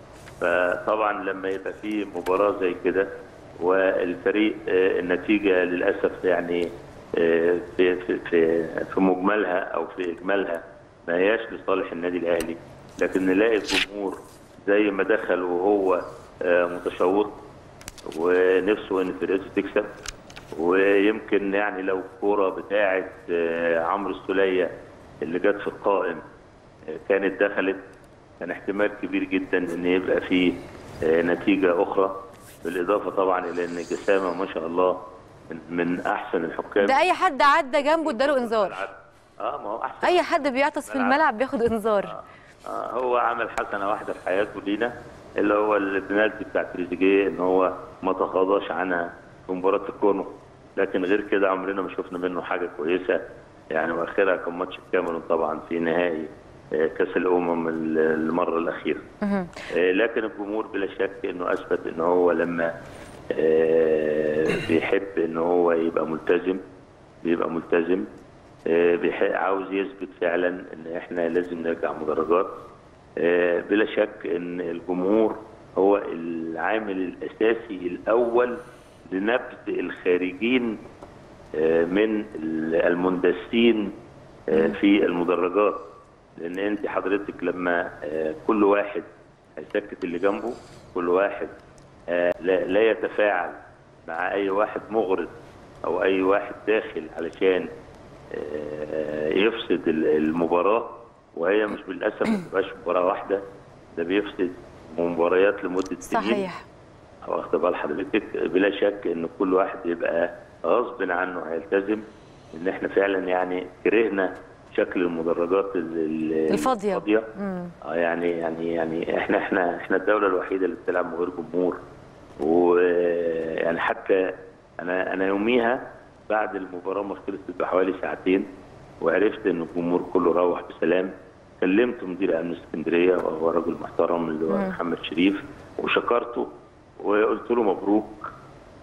فطبعا لما يبقى في مباراه زي كده والفريق آه، النتيجه للاسف يعني آه، في في في في مجملها او في اجمالها ما هياش لصالح النادي الاهلي لكن نلاقي الجمهور زي ما دخل وهو آه، متشوق ونفسه ان فرقته تكسب ويمكن يعني لو الكوره بتاعه آه، عمرو السوليه اللي جت في القائم آه، كانت دخلت كان احتمال كبير جدا ان يبقى في آه، نتيجه اخرى بالاضافه طبعا الى ان جسامه ما شاء الله من, من احسن الحكام ده اي حد عدى جنبه اداله انذار اه ما هو احسن اي حد بيعطس في الملعب بياخد انذار آه هو عمل حسنه واحده في حياته لينا اللي هو البنالتي بتاع تريزيجيه ان هو ما تغاضاش عنها في مباراه الكونو لكن غير كده عمرنا ما شفنا منه حاجه كويسه يعني واخرها كان ماتش الكاميرون طبعا في نهائي آه، كاس الامم ال- المره الاخيره آه، لكن الجمهور بلا شك انه اثبت ان هو لما آه، بيحب ان هو يبقى ملتزم بيبقى ملتزم آه، بيح- عاوز يثبت فعلا ان احنا لازم نرجع مدرجات آه، بلا شك ان الجمهور هو العامل الاساسي الاول لنبذ الخارجين آه، من المندسين آه، في المدرجات لان انت حضرتك لما آه، كل واحد هيسكت اللي جنبه كل واحد آه، لا لا يتفاعل مع اي واحد مغرض او اي واحد داخل علشان آه، يفسد ال- المباراه وهي مش بالاسف ما تبقاش مباراه واحده ده بيفسد مباريات لمده سنين صحيح واخد بال حضرتك بلا شك ان كل واحد يبقى غصب عنه هيلتزم ان احنا فعلا يعني كرهنا شكل المدرجات ال- ال- الفاضية. الفاضيه مم. اه يعني يعني يعني احنا احنا احنا الدوله الوحيده اللي بتلعب من غير جمهور ويعني حتى انا انا يوميها بعد المباراه ما خلصت بحوالي ساعتين وعرفت ان الجمهور كله روح بسلام كلمت مدير امن اسكندريه وهو رجل محترم اللي هو محمد شريف وشكرته وقلت له مبروك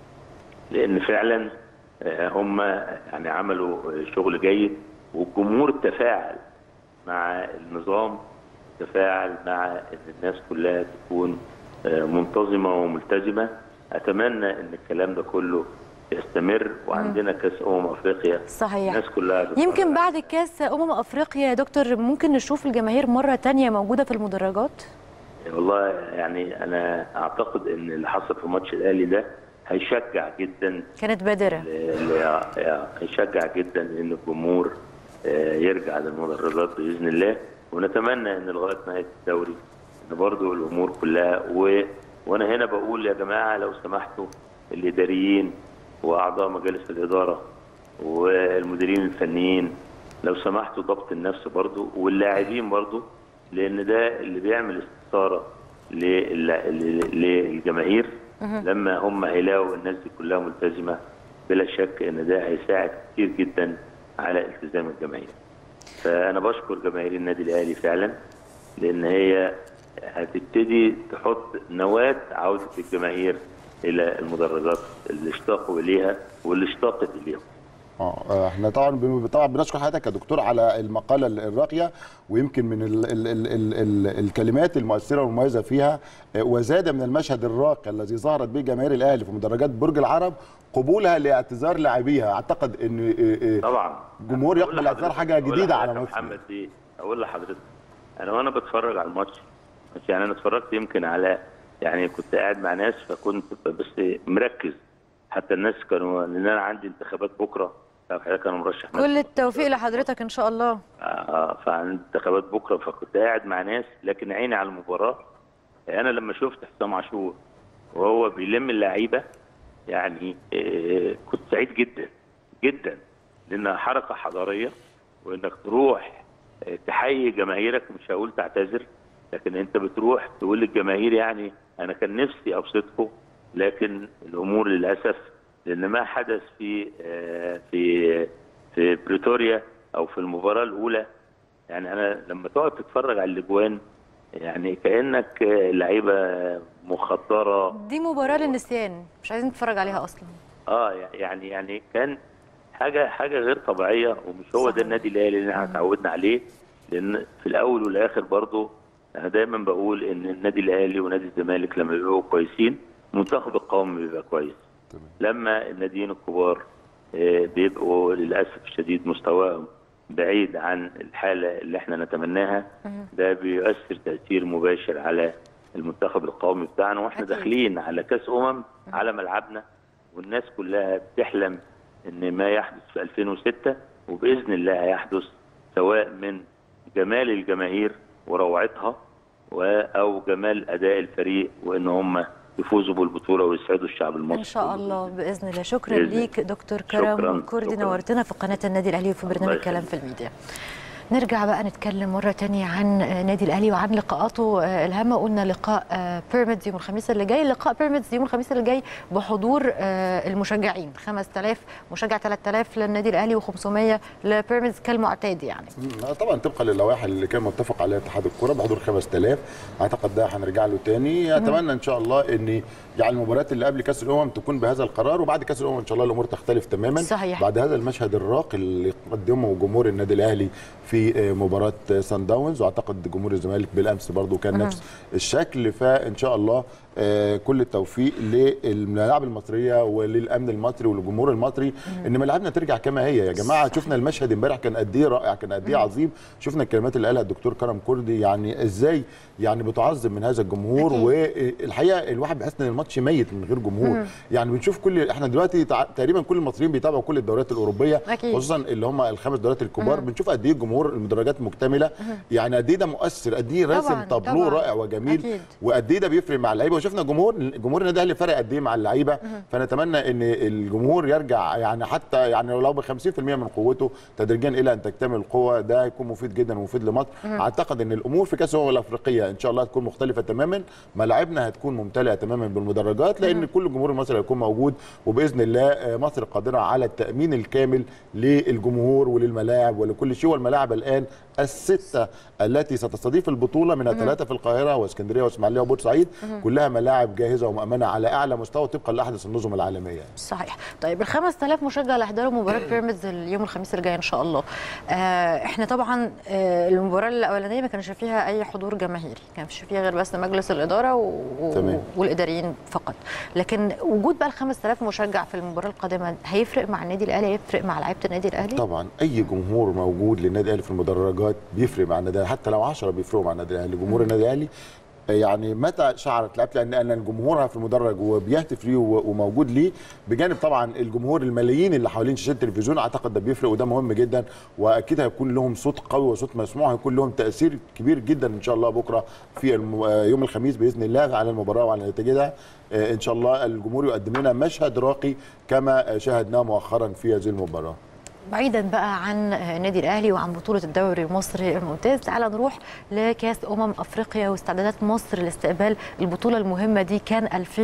لان فعلا آه، هم يعني عملوا شغل جيد والجمهور تفاعل مع النظام تفاعل مع ان الناس كلها تكون آه، منتظمه وملتزمه اتمنى ان الكلام ده كله يستمر وعندنا كاس امم افريقيا صحيح الناس كلها تتفرج يمكن عليه. بعد كاس امم افريقيا يا دكتور ممكن نشوف الجماهير مره تانية موجوده في المدرجات والله يعني انا اعتقد ان اللي حصل في ماتش الاهلي ده هيشجع جدا كانت بادره ل- ل- هيشجع جدا ان الجمهور آه، يرجع للمدرجات باذن الله ونتمنى ان لغايه نهايه الدوري ان برضو الامور كلها و... وانا هنا بقول يا جماعه لو سمحتوا الاداريين واعضاء مجالس الاداره والمديرين الفنيين لو سمحتوا ضبط النفس برضو واللاعبين برضو لان ده اللي بيعمل استثاره لل- لل- للجماهير لما هم هيلاقوا الناس دي كلها ملتزمه بلا شك ان ده هيساعد كتير جدا على التزام الجماهير. فانا بشكر جماهير النادي الاهلي فعلا لان هي هتبتدي تحط نواه عوده الجماهير الى المدرجات اللي اشتاقوا اليها واللي اشتاقت اليهم. اه احنا طبعا بن- طبعا بنشكر حضرتك يا دكتور على المقاله الراقيه ويمكن من ال ال ال ال ال الكلمات المؤثره والمميزه فيها آه، وزاد من المشهد الراقي الذي ظهرت به جماهير الاهلي في مدرجات برج العرب قبولها لاعتذار لاعبيها اعتقد ان آه، آه، طبعا جمهور أقول يقبل اعتذار لحضرتك- حاجه أقول جديده على لحضرتك مصر يا محمد ايه اقول لحضرتك انا وانا بتفرج على الماتش بس يعني انا اتفرجت يمكن على يعني كنت قاعد مع ناس فكنت بس مركز حتى الناس كانوا لان انا عندي انتخابات بكره فحضرتك انا مرشح كل التوفيق لحضرتك ان شاء الله آه، فعندي انتخابات بكره فكنت قاعد مع ناس لكن عيني على المباراه انا لما شفت حسام عاشور وهو بيلم اللعيبه يعني آه، كنت سعيد جدا جدا لانها حركه حضاريه وانك تروح آه، تحيي جماهيرك مش هقول تعتذر لكن انت بتروح تقول للجماهير يعني انا كان نفسي ابسطكم لكن الامور للاسف لان ما حدث في آه، في في بريتوريا او في المباراه الاولى يعني انا لما تقعد تتفرج على الاجوان يعني كانك آه، لعيبه مخدره دي مباراه للنسيان مش عايزين نتفرج عليها اصلا اه يعني يعني كان حاجه حاجه غير طبيعيه ومش هو صحيح. ده النادي الاهلي اللي احنا اتعودنا عليه لان في الاول والاخر برضه انا دايما بقول ان النادي الاهلي ونادي الزمالك لما بيبقوا كويسين المنتخب القومي بيبقى كويس لما الناديين الكبار آه، بيبقوا للاسف الشديد مستواهم بعيد عن الحاله اللي احنا نتمناها ده بيؤثر تاثير مباشر على المنتخب القومي بتاعنا واحنا أكيد. داخلين على كاس امم على ملعبنا والناس كلها بتحلم ان ما يحدث في 2006 وباذن الله هيحدث سواء من جمال الجماهير وروعتها و- او جمال اداء الفريق وان هم يفوزوا بالبطوله ويسعدوا الشعب المصري ان شاء الله باذن الله شكرا بإذن الله. ليك دكتور كرم شكراً، كردي شكراً. نورتنا في قناه النادي الاهلي وفي برنامج الله كلام يخليك. في الميديا نرجع بقى نتكلم مرة تانية عن آه، نادي الأهلي وعن لقاءاته آه، الهامة قلنا لقاء آه، بيراميدز يوم الخميس اللي جاي لقاء بيراميدز يوم الخميس اللي جاي بحضور آه، المشجعين 5000 مشجع 3000 للنادي الأهلي و500 لبيراميدز كالمعتاد يعني لا طبعا طبقا للوائح اللي كان متفق عليها اتحاد الكره بحضور 5000 اعتقد ده هنرجع له تاني اتمنى ان شاء الله ان يعني المباريات اللي قبل كاس الامم تكون بهذا القرار وبعد كاس الامم ان شاء الله الامور تختلف تماما صحيح. بعد هذا المشهد الراقي اللي قدمه جمهور النادي الاهلي في آه، مباراه سان داونز واعتقد جمهور الزمالك بالامس برضو كان نفس الشكل فان شاء الله آه، كل التوفيق للملاعب المصريه وللامن المصري وللجمهور المصري ان ملاعبنا ترجع كما هي يا جماعه شفنا المشهد امبارح كان قد ايه رائع كان قد ايه عظيم شفنا الكلمات اللي قالها الدكتور كرم كردي يعني ازاي يعني بتعظم من هذا الجمهور والحقيقه الواحد بيحس ان الماتش ميت من غير جمهور يعني بنشوف كل احنا دلوقتي تع- تقريبا كل المصريين بيتابعوا كل الدوريات الاوروبيه أكيد. خصوصا اللي هم الخمس دوريات الكبار بنشوف قد ايه الجمهور المدرجات مكتمله يعني قد ايه ده مؤثر قد ايه راسم طبعاً، تابلو طبعاً. رائع وجميل أكيد. وقد ايه ده بيفرق مع اللعيبه وشفنا جمهور جمهور النادي الاهلي فرق قد ايه مع اللعيبه فنتمنى ان الجمهور يرجع يعني حتى يعني لو ب 50% من قوته تدريجيا الى ان تكتمل القوه ده هيكون مفيد جدا ومفيد لمصر اعتقد ان الامور في كاس الامم الافريقيه ان شاء الله هتكون مختلفه تماما ملاعبنا هتكون ممتلئه تماما بالمدرجات لان كل الجمهور المصري هيكون موجود وباذن الله آه، مصر قادره على التامين الكامل للجمهور وللملاعب ولكل شيء والملاعب الان السته التي ستستضيف البطوله منها ثلاثه في القاهره واسكندريه واسماعيليه وبورسعيد كلها ملاعب جاهزه ومؤمنه على اعلى مستوى طبقا لاحدث النظم العالميه صحيح طيب ال 5000 مشجع اللي هيحضروا مباراه بيراميدز اليوم الخميس الجاي ان شاء الله آه احنا طبعا آه المباراه الاولانيه ما كانش فيها اي حضور جماهيري كان مش فيها غير بس مجلس الاداره و... تمام. والاداريين فقط لكن وجود بقى ال 5000 مشجع في المباراه القادمه هيفرق مع النادي الاهلي هيفرق مع لعيبه النادي الاهلي طبعا اي جمهور موجود للنادي الاهلي في المدرجات بيفرق مع النادي الأهلي، حتى لو 10 بيفرقوا مع النادي الاهلي جمهور النادي الاهلي يعني متى شعرت لعبت لان ان الجمهور في المدرج وبيهتف ليه و- وموجود ليه بجانب طبعا الجمهور الملايين اللي حوالين شاشه التلفزيون اعتقد ده بيفرق وده مهم جدا واكيد هيكون لهم صوت قوي وصوت مسموع هيكون لهم تاثير كبير جدا ان شاء الله بكره في الم- آه، يوم الخميس باذن الله على المباراه وعلى نتيجتها آه، ان شاء الله الجمهور يقدم لنا مشهد راقي كما آه، شاهدناه مؤخرا في هذه المباراه بعيدا بقى عن النادي الاهلي وعن بطوله الدوري المصري الممتاز تعال نروح لكاس امم افريقيا واستعدادات مصر لاستقبال البطوله المهمه دي كان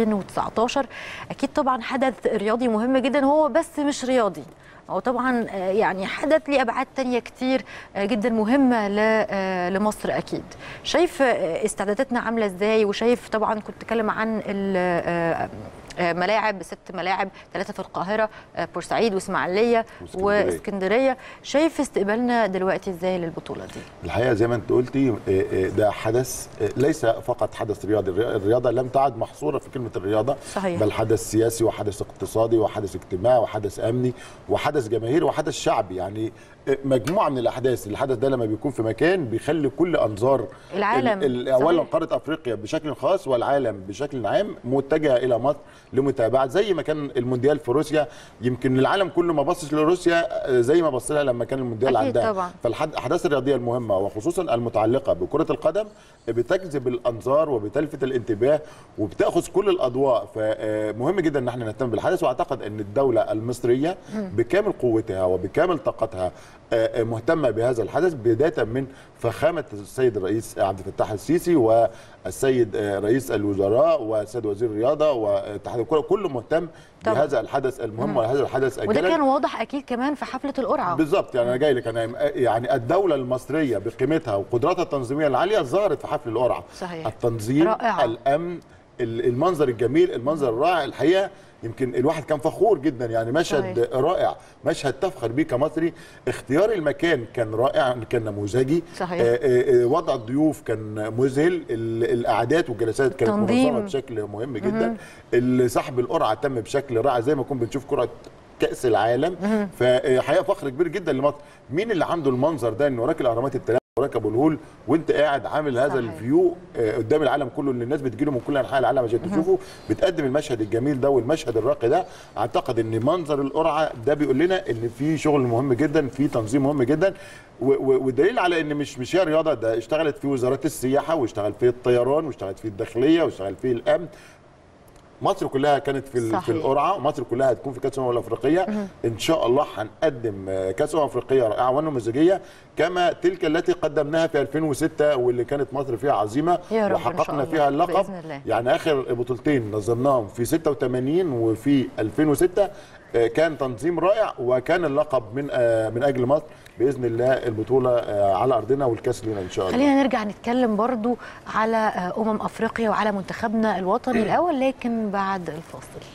2019 اكيد طبعا حدث رياضي مهم جدا هو بس مش رياضي هو طبعا آه، يعني حدث ليه ابعاد تانية كتير آه، جدا مهمه ل- آه، لمصر اكيد شايف آه، استعداداتنا عامله ازاي وشايف طبعا كنت بتكلم عن ال- آه، آه، ملاعب ست ملاعب ثلاثه في القاهره آه، بورسعيد واسماعيليه واسكندرية. واسكندريه شايف استقبالنا دلوقتي ازاي للبطوله دي الحقيقه زي ما انت قلتي آه، آه، ده حدث آه، ليس فقط حدث رياضي الري- الرياضه لم تعد محصوره في كلمه الرياضه صحيح. بل حدث سياسي وحدث اقتصادي وحدث اجتماعي وحدث امني وحدث جماهيري وحدث شعبي يعني آه، مجموعه من الاحداث الحدث ده لما بيكون في مكان بيخلي كل انظار العالم. ال- ال- اولا صحيح. قاره افريقيا بشكل خاص والعالم بشكل عام متجهه الى مصر لمتابعه زي ما كان المونديال في روسيا يمكن العالم كله ما بصش لروسيا آه، زي ما بص لها لما كان المونديال أكيد عندها طبعا. فالاحداث الرياضيه المهمه وخصوصا المتعلقه بكره القدم بتجذب الانظار وبتلفت الانتباه وبتاخذ كل الاضواء فمهم جدا ان احنا نهتم بالحدث واعتقد ان الدوله المصريه بكامل قوتها وبكامل طاقتها آه، آه، مهتمه بهذا الحدث بدايه من فخامه السيد الرئيس عبد الفتاح السيسي والسيد آه، رئيس الوزراء والسيد وزير الرياضه واتحاد الكره كله مهتم طبعا. بهذا الحدث المهم وهذا الحدث وده الجلل كان واضح اكيد كمان في حفله القرعه بالظبط يعني انا جاي لك انا يعني الدوله المصريه بقيمتها وقدراتها التنظيميه العاليه ظهرت في حفل القرعه صحيح. التنظيم رائعة. الامن ال- المنظر الجميل المنظر الرائع الحقيقه يمكن الواحد كان فخور جدا يعني مشهد صحيح. رائع مشهد تفخر بيه كمصري اختيار المكان كان رائع كان نموذجي صحيح. آه، آه، آه، وضع الضيوف كان مذهل ال- القعدات والجلسات كانت تنظيم. منظمه بشكل مهم جدا سحب القرعه تم بشكل رائع زي ما كنا بنشوف كره كاس العالم فحقيقه فخر كبير جدا لمصر مين اللي عنده المنظر ده ان وراك الاهرامات الثلاثه وراك ابو الهول وانت قاعد عامل هذا صحيح. الفيو آه، قدام العالم كله اللي الناس بتجيله من كل انحاء العالم عشان تشوفه بتقدم المشهد الجميل ده والمشهد الراقي ده اعتقد ان منظر القرعه ده بيقول لنا ان في شغل مهم جدا في تنظيم مهم جدا و- و- والدليل على ان مش مش هي رياضه ده اشتغلت في وزارات السياحه واشتغل في الطيران واشتغلت في الداخليه واشتغل في الامن مصر كلها كانت في ال- صحيح. في القرعه مصر كلها هتكون في كاس الامم الافريقيه ان شاء الله هنقدم آه، كاس امم افريقيه رائعه ونموذجيه كما تلك التي قدمناها في 2006 واللي كانت مصر فيها عظيمه يا رب إن شاء وحققنا الله. فيها اللقب بإذن الله. يعني اخر بطولتين نظمناهم في 86 وفي 2006 آه، كان تنظيم رائع وكان اللقب من آه، من اجل مصر باذن الله البطوله آه، على ارضنا والكاس لنا ان شاء الله خلينا نرجع نتكلم برضو على آه، امم افريقيا وعلى منتخبنا الوطني الاول لكن بعد الفاصل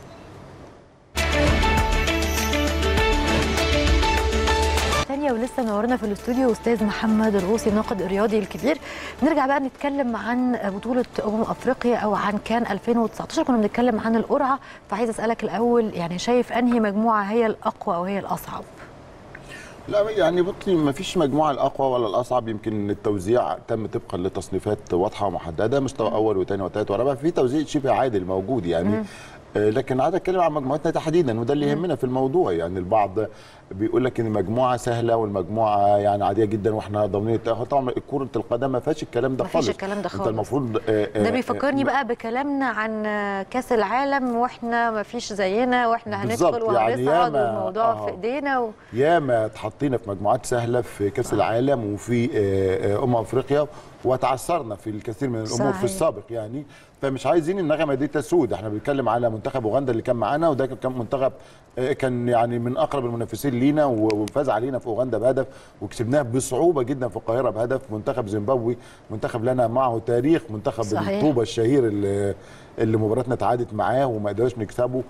تانية ولسه منورنا في الاستوديو استاذ محمد الروسي الناقد الرياضي الكبير نرجع بقى نتكلم عن بطولة أمم أفريقيا أو عن كان 2019 كنا بنتكلم عن القرعة فعايز أسألك الأول يعني شايف أنهي مجموعة هي الأقوى أو هي الأصعب؟ لا يعني بطلي ما فيش مجموعه الاقوى ولا الاصعب يمكن التوزيع تم طبقا لتصنيفات واضحه ومحدده مستوى اول وثاني وثالث ورابع في توزيع شبه عادل موجود يعني آه، لكن عايز اتكلم عن مجموعتنا تحديدا وده اللي يهمنا في الموضوع يعني البعض بيقول لك ان المجموعه سهله والمجموعه يعني عاديه جدا واحنا ضامنين التاهل طبعا كره القدم ما فيهاش الكلام ده ما خالص فيش الكلام ده انت خالص. المفروض آه، ده آه، بيفكرني آه، بقى بكلامنا عن كاس العالم واحنا ما فيش زينا واحنا بالظبط، هندخل يعني وهنصعد ياما- والموضوع آه. في ايدينا و... ياما اتحطينا في مجموعات سهله في كاس العالم وفي آه، آه، امم افريقيا وتعثرنا في الكثير من الامور صحيح. في السابق يعني فمش عايزين النغمه دي تسود احنا بنتكلم على منتخب اوغندا اللي كان معانا وده كان منتخب آه، كان يعني من اقرب المنافسين لينا و- وفاز علينا في اوغندا بهدف وكسبناه بصعوبه جدا في القاهره بهدف منتخب زيمبابوي منتخب لنا معه تاريخ منتخب صحيح. الطوبه الشهير اللي اللي مباراتنا تعادت معاه وما قدرناش نكسبه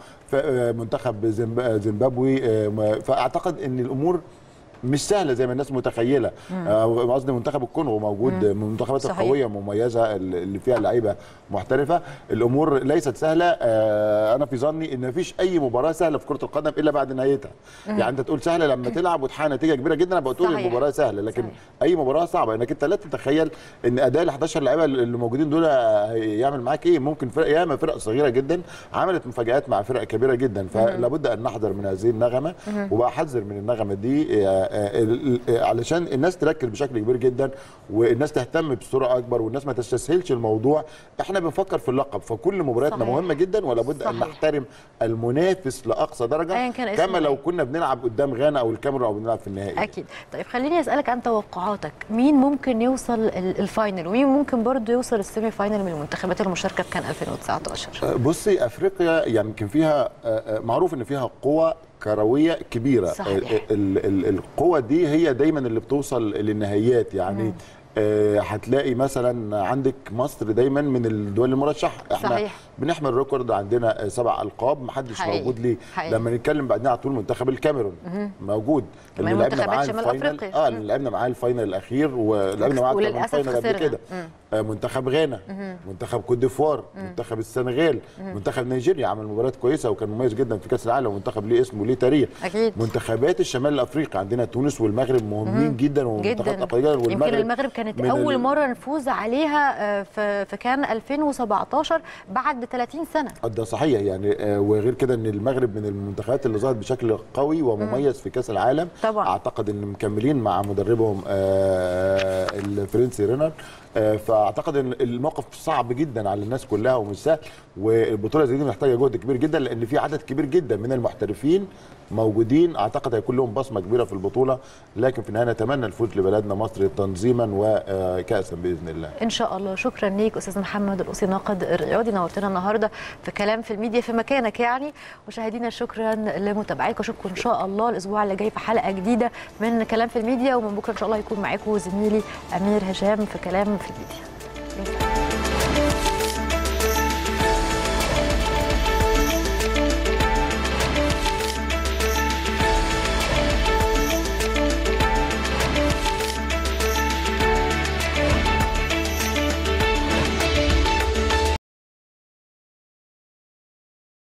فمنتخب زيمب- زيمبابوي آه، ما- فاعتقد ان الامور مش سهله زي ما الناس متخيله آه، قصدي منتخب الكونغو موجود من المنتخبات صحيح. القويه مميزه اللي فيها لعيبه محترفه الامور ليست سهله آه، انا في ظني ان مفيش اي مباراه سهله في كره القدم الا بعد نهايتها يعني انت تقول سهله لما تلعب وتحقق نتيجه كبيره جدا انا بقول صحيح. المباراه سهله لكن صحيح. اي مباراه صعبه انك انت لا تتخيل ان اداء ال 11 لعيبه اللي موجودين دول يعمل معاك ايه ممكن فرق ياما فرق صغيره جدا عملت مفاجات مع فرق كبيره جدا فلابد ان نحذر من هذه النغمه وبحذر من النغمه دي آه، آه، ال- ال- علشان الناس تركز بشكل كبير جدا والناس تهتم بصوره اكبر والناس ما تستسهلش الموضوع احنا بنفكر في اللقب فكل مبارياتنا صحيح. مهمه جدا ولابد ان صحيح. نحترم المنافس لاقصى درجه أياً كان اسمه كما إيه. لو كنا بنلعب قدام غانا او الكاميرون او بنلعب في النهائي اكيد طيب خليني اسالك عن توقعاتك مين ممكن يوصل ال- الفاينل ومين ممكن برضه يوصل السيمي فاينل من المنتخبات المشاركه في كان 2019 بصي افريقيا يعني يمكن فيها آه، آه، معروف ان فيها قوى كرويه كبيره صحيح. آه، ال- ال- القوى دي هي دايما اللي بتوصل للنهائيات يعني آه، هتلاقي مثلا عندك مصر دايما من الدول المرشحه احنا صحيح. بنحمل ريكورد عندنا آه، سبع القاب محدش حقيقي. موجود ليه حقيقي. لما نتكلم بعدين على طول منتخب الكاميرون موجود كمان اللي لعبنا منتخبات معاه شمال الفاينل أفريقيا. اه مم. اللي لعبنا معاه الفاينل الاخير ولعبنا معاه أكتر من وللأسف فاينل قبل خسرنا. كده مم. آه، منتخب غانا منتخب كوت ديفوار منتخب السنغال منتخب نيجيريا عمل مباريات كويسه وكان مميز جدا في كاس العالم ومنتخب ليه اسمه وليه تاريخ أكيد. منتخبات الشمال الافريقي عندنا تونس والمغرب مهمين جدا ومنتخبات جدا قويه جدا يمكن المغرب كانت من اول ال- مره نفوز عليها آه، في في كان 2017 بعد 30 سنه ده صحيح يعني آه، وغير كده ان المغرب من المنتخبات اللي ظهرت بشكل قوي ومميز في كاس العالم طبعاً. اعتقد ان مكملين مع مدربهم آه، الفرنسي رينار آه، فاعتقد ان الموقف صعب جدا على الناس كلها ومش سهل والبطوله زي دي محتاجه جهد كبير جدا لان في عدد كبير جدا من المحترفين موجودين اعتقد هيكون لهم بصمه كبيره في البطوله لكن في النهايه نتمنى الفوز لبلدنا مصر تنظيما وكاسا باذن الله ان شاء الله شكرا ليك استاذ محمد القصي ناقد الرياضي نورتنا النهارده في كلام في الميديا في مكانك يعني مشاهدينا شكرا لمتابعيكم اشوفكم ان شاء الله الاسبوع اللي جاي في حلقه جديده من كلام في الميديا ومن بكره ان شاء الله يكون معاكم زميلي امير هشام في كلام في الميديا